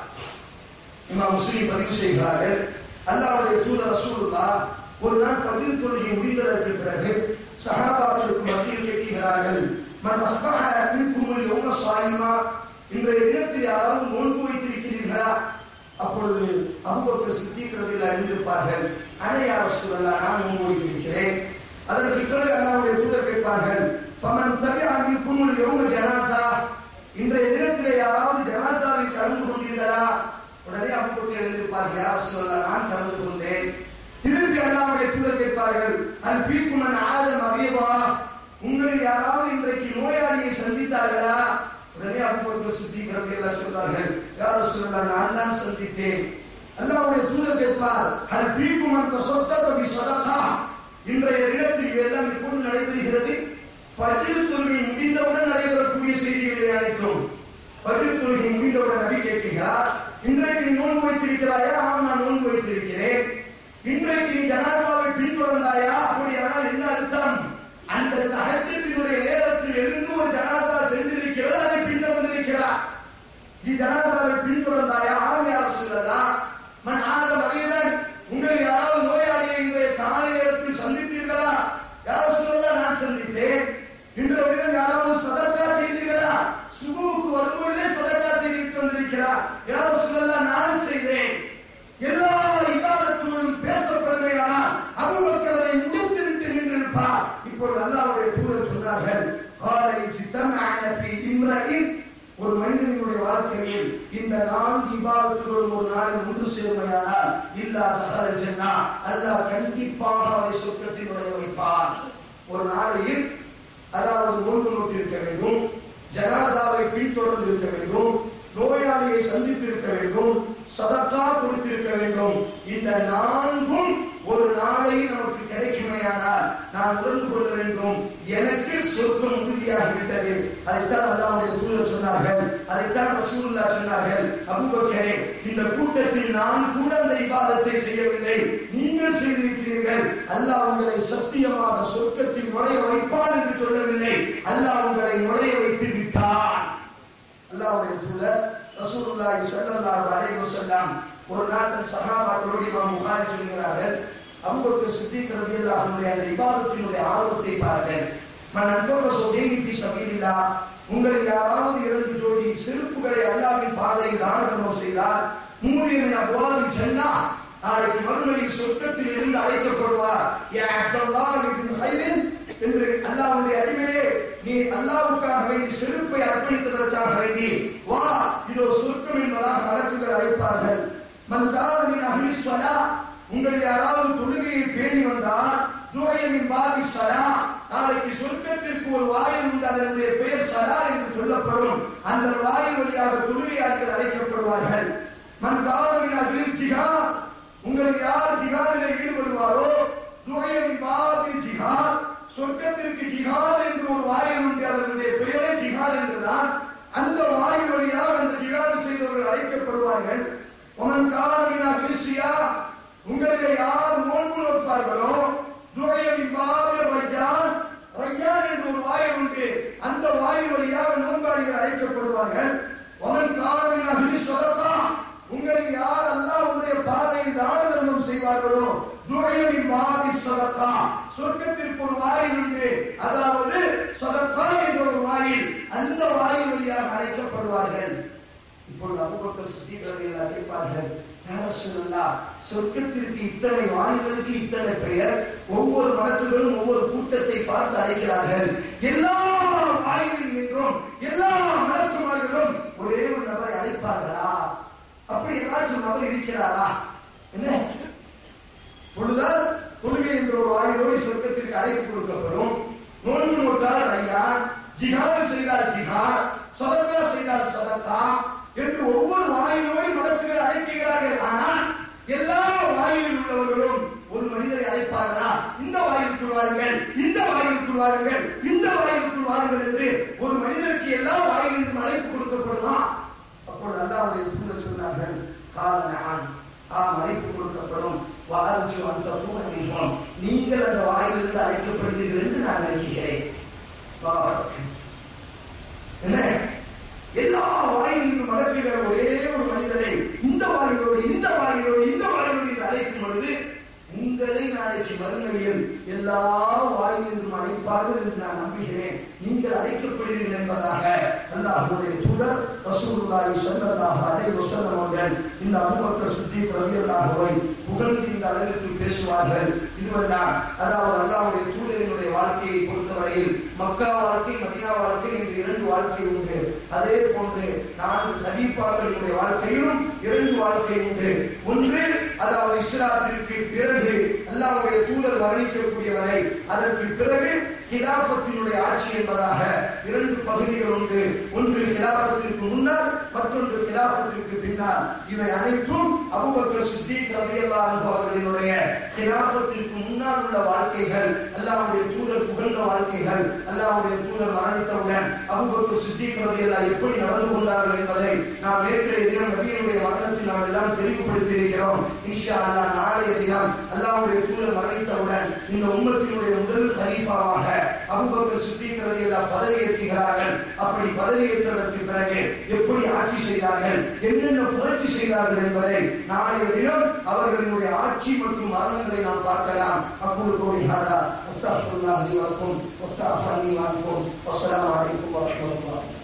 இமாம் முஸ்லிம் பதிவு செய்கிறார்கள் அல்லாஹ்வுடைய தூதர் ரசூலுல்லாஹ் ஒரு நாள் ஃபஜ்ர் தொழுகை முடிந்ததற்கு பிறகு சஹாபாக்களுக்கு மத்தியில் கேட்கிறார்கள் மன் அஸ்பஹ மின்கும் யௌம ஸாயிமா இன்றைய தினத்தில் யாராவது நோன்பு வைத்திருக்கிறீர்களா அப்பொழுது அபுபக்கர் சித்திக்கிறதில் அறிந்திருப்பார்கள் அடையாள சூழலா நான் நோன்பு வைத்திருக்கிறேன் அதற்கு பிறகு அல்லாவுடைய தூதர் கேட்பார்கள் பமன் தபியாவின் கும்முல் யௌம ஜனாசா இன்றைய தினத்திலே யாராவது ஜனாசாவில் கலந்து கொண்டீர்களா உடனே அபுபக்கர் எழுந்திருப்பார்கள் யார் சொல்லலாம் நான் கலந்து கொண்டேன் திரும்பி அல்லாவுடைய தூதர் கேட்பார்கள் அல் ஃபீக்குமன் ஆதம் அபியவா உங்களில் யாராவது இன்றைக்கு நோயாளியை சந்தித்தார்களா உடனே அபுபக்கர் சித்திக்கிறது எல்லாம் சொன்னார்கள் யார் சொல்லலாம் நான் தான் சந்தித்தேன் அல்லாவுடைய தூதர் கேட்பார் அல் ஃபீக்குமன் தசத்தக பி சதகா இன்றைய தினத்தில் இவையெல்லாம் இப்போது நடைபெறுகிறது ஃபஜ்ர் தொழுகை முடிந்தவுடன் நடைபெறக்கூடிய செய்திகளை அனைத்தும் ஃபஜ்ர் தொழுகை முடிந்தவுடன் நபி கேட்கிறார் இன்றைக்கு நீ நோன்பு வைத்திருக்கிறாயா ஆம் நான் நோன்பு வைத்திருக்கிறேன் இன்றைக்கு நீ ஜனாசாவை பின்தொடர்ந்தாயா அப்படியானால் என்ன அர்த்தம் அந்த தகச்சத்தினுடைய நேரத்தில் எழுந்து ஒரு ஜனாசா சென்றிருக்கிறது அதை பின்தொடர்ந்திருக்கிறார் நீ ஜனாசாவை பின்தொடர்ந்தாயா ஆம் யார் சொல்லலாம் மன் ஆதம் அறியலன் உங்களை யாராவது நோயாளியை இன்றைய காலை நேரத்தில் சந்தித்தீர்களா யார் சொல்லலாம் நான் சந்தித்தேன் இன்றைய தினம் யாராவது சதக்கா செய்தீர்களா சுபுவுக்கு வரும்பொழுதே சதக்கா செய்து கொண்டிருக்கிறார் யார் சொல்லலாம் நான் செய்தேன் எல்லா இபாதத்தோடும் பேசப்படுமையானால் அபூபக்கரை முடித்துவிட்டு நின்றிருப்பார் இப்பொழுது அல்லாஹ்வுடைய தூதர் சொன்னார்கள் காலை ஜித்தமான ஃபீ இம்ரஇன் ஒரு மனிதனுடைய வாழ்க்கையில் இந்த நான்கு இபாதத்தோடும் ஒரு நாளில் ஒன்று சேர்மையானால் இல்லா தஹர ஜன்னா அல்லாஹ் கண்டிப்பாக அவரை சொர்க்கத்தில் நுழைய வைப்பார் ஒரு நாளையில் அதாவது நோன்பு நோட்டிருக்க வேண்டும் ஜனாசாவை பின்தொடர்ந்து இருக்க வேண்டும் நோயாளியை சந்தித்து இருக்க வேண்டும் சதக்கா கொடுத்திருக்க வேண்டும் இந்த நான்கும் ஒரு நாளை நமக்கு கிடைக்குமையானால் நான் உணர்ந்து கொள்ள வேண்டும் எனக்கு சொர்க்கம் உறுதியாகிவிட்டது அதைத்தான் அல்லாவுடைய தூதர் சொன்னார்கள் அதைத்தான் ரசூலுல்லா சொன்னார்கள் அபூபக்கரே இந்த கூட்டத்தில் நான் கூட அந்த இபாதத்தை செய்யவில்லை நீங்கள் செய்திருக்கிறீர்கள் அல்லாஹ் உங்களை சத்தியமாக சொர்க்கத்தில் நுழைய வைப்பான் என்று சொல்லவில்லை அல்லாஹ் உங்களை நுழைய வைத்து விட்டான் அல்லாஹ்வுடைய தூதர் ரசூலுல்லாஹி ஸல்லல்லாஹு அலைஹி வஸல்லம் ஒரு நாட்டில் சஹாபாக்களோடு இமாம் புகாரி சொல்கிறார்கள் அபூபக்கர் சித்திக் ரலியல்லாஹு அன்ஹு அந்த இபாதத்தினுடைய ஆர்வத்தை பாருங்கள் மன் அன்ஃபக ஸௌஜைனி ஃபீ ஸபீலில்லாஹ் உங்களில் யாராவது இரண்டு ஜோடி செருப்புகளை அல்லாஹ்வின் பாதையில் தானதர்மம் செய்தால் மூலியமின் அப்வாபில் ஜன்னா நாளைக்கு மறுமையில் சொர்க்கத்தில் இருந்து அழைக்கப்படுவார் யா அப்துல்லாஹ் இப்னு ஹைரின் என்று அல்லாஹ்வுடைய அடிமையே நீ அல்லாஹ்வுக்காக வேண்டி செருப்பை அர்ப்பணித்ததற்காக வேண்டி வா இதோ சொர்க்கம் என்பதாக வழக்குகள் அழைப்பார்கள் மன் காரமின் அஹ்லி ஸலா உங்களில் யாராவது தொழுகையை பேணி வந்தால் துரையமின் பாபி ஸலா நாளைக்கு சொர்க்கத்திற்கு ஒரு வாயில் உண்டு அதனுடைய பெயர் சலா என்று சொல்லப்படும் அந்த வாயில் வழியாக தொழுகையாளர்கள் அழைக்கப்படுவார்கள் மன் காரமின் அஹ்லி ஜிஹாத் உங்களில் யார் ஜிஹாதில் ஈடுபடுவாரோ துரையமின் பாபி ஜிஹாத் சொர்க்கத்திற்கு ஜிஹாத் என்று ஒரு வாயில் உண்டு அதனுடைய பெயரே ஜிஹாத் என்றுதான் அந்த வாயில் வழியாக அந்த ஜிஹாத் செய்தவர்கள் அழைக்கப்படுவார்கள் உமன் காரமினா கிறிஸ்டியா உங்களிலே யார் நோன்பு நோட்பார்களோ துரையமின் பாபிய வையான் வையான் என்று ஒரு வாயில் உண்டு அந்த வாயில் வழியாக நோன்பாளிகள் அழைக்கப்படுவார்கள் உமன் காரமினா கிறிஸ்தா உங்களில் யார் அல்லாஹ்வுடைய பாதையில் தான தர்மம் செய்வார்களோ துரையமின் பாபி சதக்கா சொர்க்கத்திற்கு ஒரு வாயில் உண்டு அதாவது சதக்கா என்ற ஒரு வாயில் அந்த வாயில் வழியாக அழைக்கப்படுவார்கள் இப்பொழுது அபுபக்கர் சித்திகளை அழைப்பார்கள் யாரசுல்லா சொர்க்கத்திற்கு இத்தனை வாயில்களுக்கு இத்தனை பெயர் ஒவ்வொரு மடத்துகளும் ஒவ்வொரு கூட்டத்தை பார்த்து அழைக்கிறார்கள் எல்லா வாயிலில் நின்றும் எல்லா மடக்குமார்களும் ஒரே ஒரு நபரை அழைப்பார்களா அப்படி ஏதாச்சும் நபர் இருக்கிறாரா என்ன தொழுதால் தொழுகை என்ற ஒரு வாயிலோடு சொர்க்கத்திற்கு அழைப்பு கொடுக்கப்படும் நோன்பு நோட்டால் ரையான் ஜிஹாது செய்தால் ஜிஹாத் சதக்கா செய்தால் சதக்கா என்று ஒவ்வொரு வாயிலோடு மலக்குகள் அழைக்கிறார்கள் ஆனால் எல்லா வாயிலில் உள்ளவர்களும் ஒரு மனிதரை அழைப்பார்களா இந்த வாயிலுக்குள் வாருங்கள் இந்த வாயிலுக்குள் வாருங்கள் இந்த வாயிலுக்குள் வாருங்கள் என்று ஒரு மனிதருக்கு எல்லா வாயிலிலும் அழைப்பு கொடுக்கப்படுமா அப்பொழுது அல்லாவுடைய தூதர் சொன்னார்கள் காரணம் ஆம் அழைப்பு கொடுக்கப்படும் வாழ்ச்சு அந்த தூணம் நீங்கள் அந்த வாயிலிருந்து அழைக்கப்படுகிறீர்கள் என்று நான் நினைக்கிறேன் என்ன எல்லா வாயிலும் மடக்குகிற ஒரே ஒரு மனிதரை இந்த வாயிலோடு இந்த வாயிலோடு இந்த வாயிலோடு என்று அழைக்கும் பொழுது உங்களை நாளைக்கு மறுமையில் எல்லா வாயிலிருந்தும் அழைப்பார்கள் என்று நான் நம்புகிறேன் நீங்கள் அழைக்கப்படுவீர்கள் என்பதாக அல்லாஹ்வுடைய தூதர் ரசூலுல்லாஹி ஸல்லல்லாஹு அலைஹி வஸல்லம் அவர்கள் இந்த அபூபக்கர் சித்திக் ரலியல்லாஹுவை புகழ்ந்து இந்த அளவிற்கு பேசுவார்கள் இதுவெல்லாம் அதாவது அல்லாஹ்வுடைய தூதரினுடைய வாழ்க்கையை பொறுத்தவரையில் மக்கா வாழ்க்கை மதீனா வாழ்க்கை என்று இரண்டு வாழ்க்கை உண்டு அதே போன்று நான்கு ஹலீஃபாக்களினுடைய வாழ்க்கையிலும் இரண்டு வாழ்க்கை உண்டு ஒன்று அதாவது இஸ்லாத்திற்கு பிறகு அல்லாஹ்வுடைய தூதர் வர்ணிக்கக்கூடியவரை அதற்கு பிறகு கிலாபத்தினுடைய ஆட்சி என்பதாக இரண்டு பகுதிகள் உண்டு ஒன்று கிலாபத்திற்கு முன்னால் மற்றொன்று கிலாபத்திற்கு பின்னால் இவை அனைத்தும் அபூபக்கர் சித்திக் ரலியல்லாஹு அன்ஹு அவர்களினுடைய கிலாபத்திற்கு முன்னால் உள்ள வாழ்க்கைகள் அல்லாஹ்வுடைய தூதர் புகழ்ந்த வாழ்க்கைகள் அல்லாஹ்வுடைய தூதர் மரணித்தவுடன் அபூபக்கர் சித்திக் ரலியல்லாஹு எப்படி நடந்து கொண்டார்கள் என்பதை நாம் நேற்றைய தினம் நபியினுடைய மரணத்தில் நாம் எல்லாம் தெளிவுபடுத்தி இருக்கிறோம் இன்ஷா அல்லாஹ் நாளைய தினம் அல்லாஹ்வுடைய தூதர் மரணித்தவுடன் இந்த உம்மத்தினுடைய முதல் ஹலீஃபாவாக அபூபக்கர் சித்திக் ரலியல்லாஹு பதவியேற்கிறார்கள் அப்படி பதவியேற்றதற்கு பிறகு எப்படி ஆட்சி செய்தார்கள் என்னென்ன புரட்சி செய்தார்கள் என்பதை நாளைய தினம் அவர்களினுடைய ஆட்சி மற்றும் மரணங்களை நாம் பார்க்கலாம் அப்போது கோடி ஹாதா அஸ்தாஃபுல்லாஹி வலக்கும் அஸ்தாஃபுல்லாஹி வலக்கும் அஸ்ஸலாமு அலைக்கும் வரஹ்மத்துல்லாஹி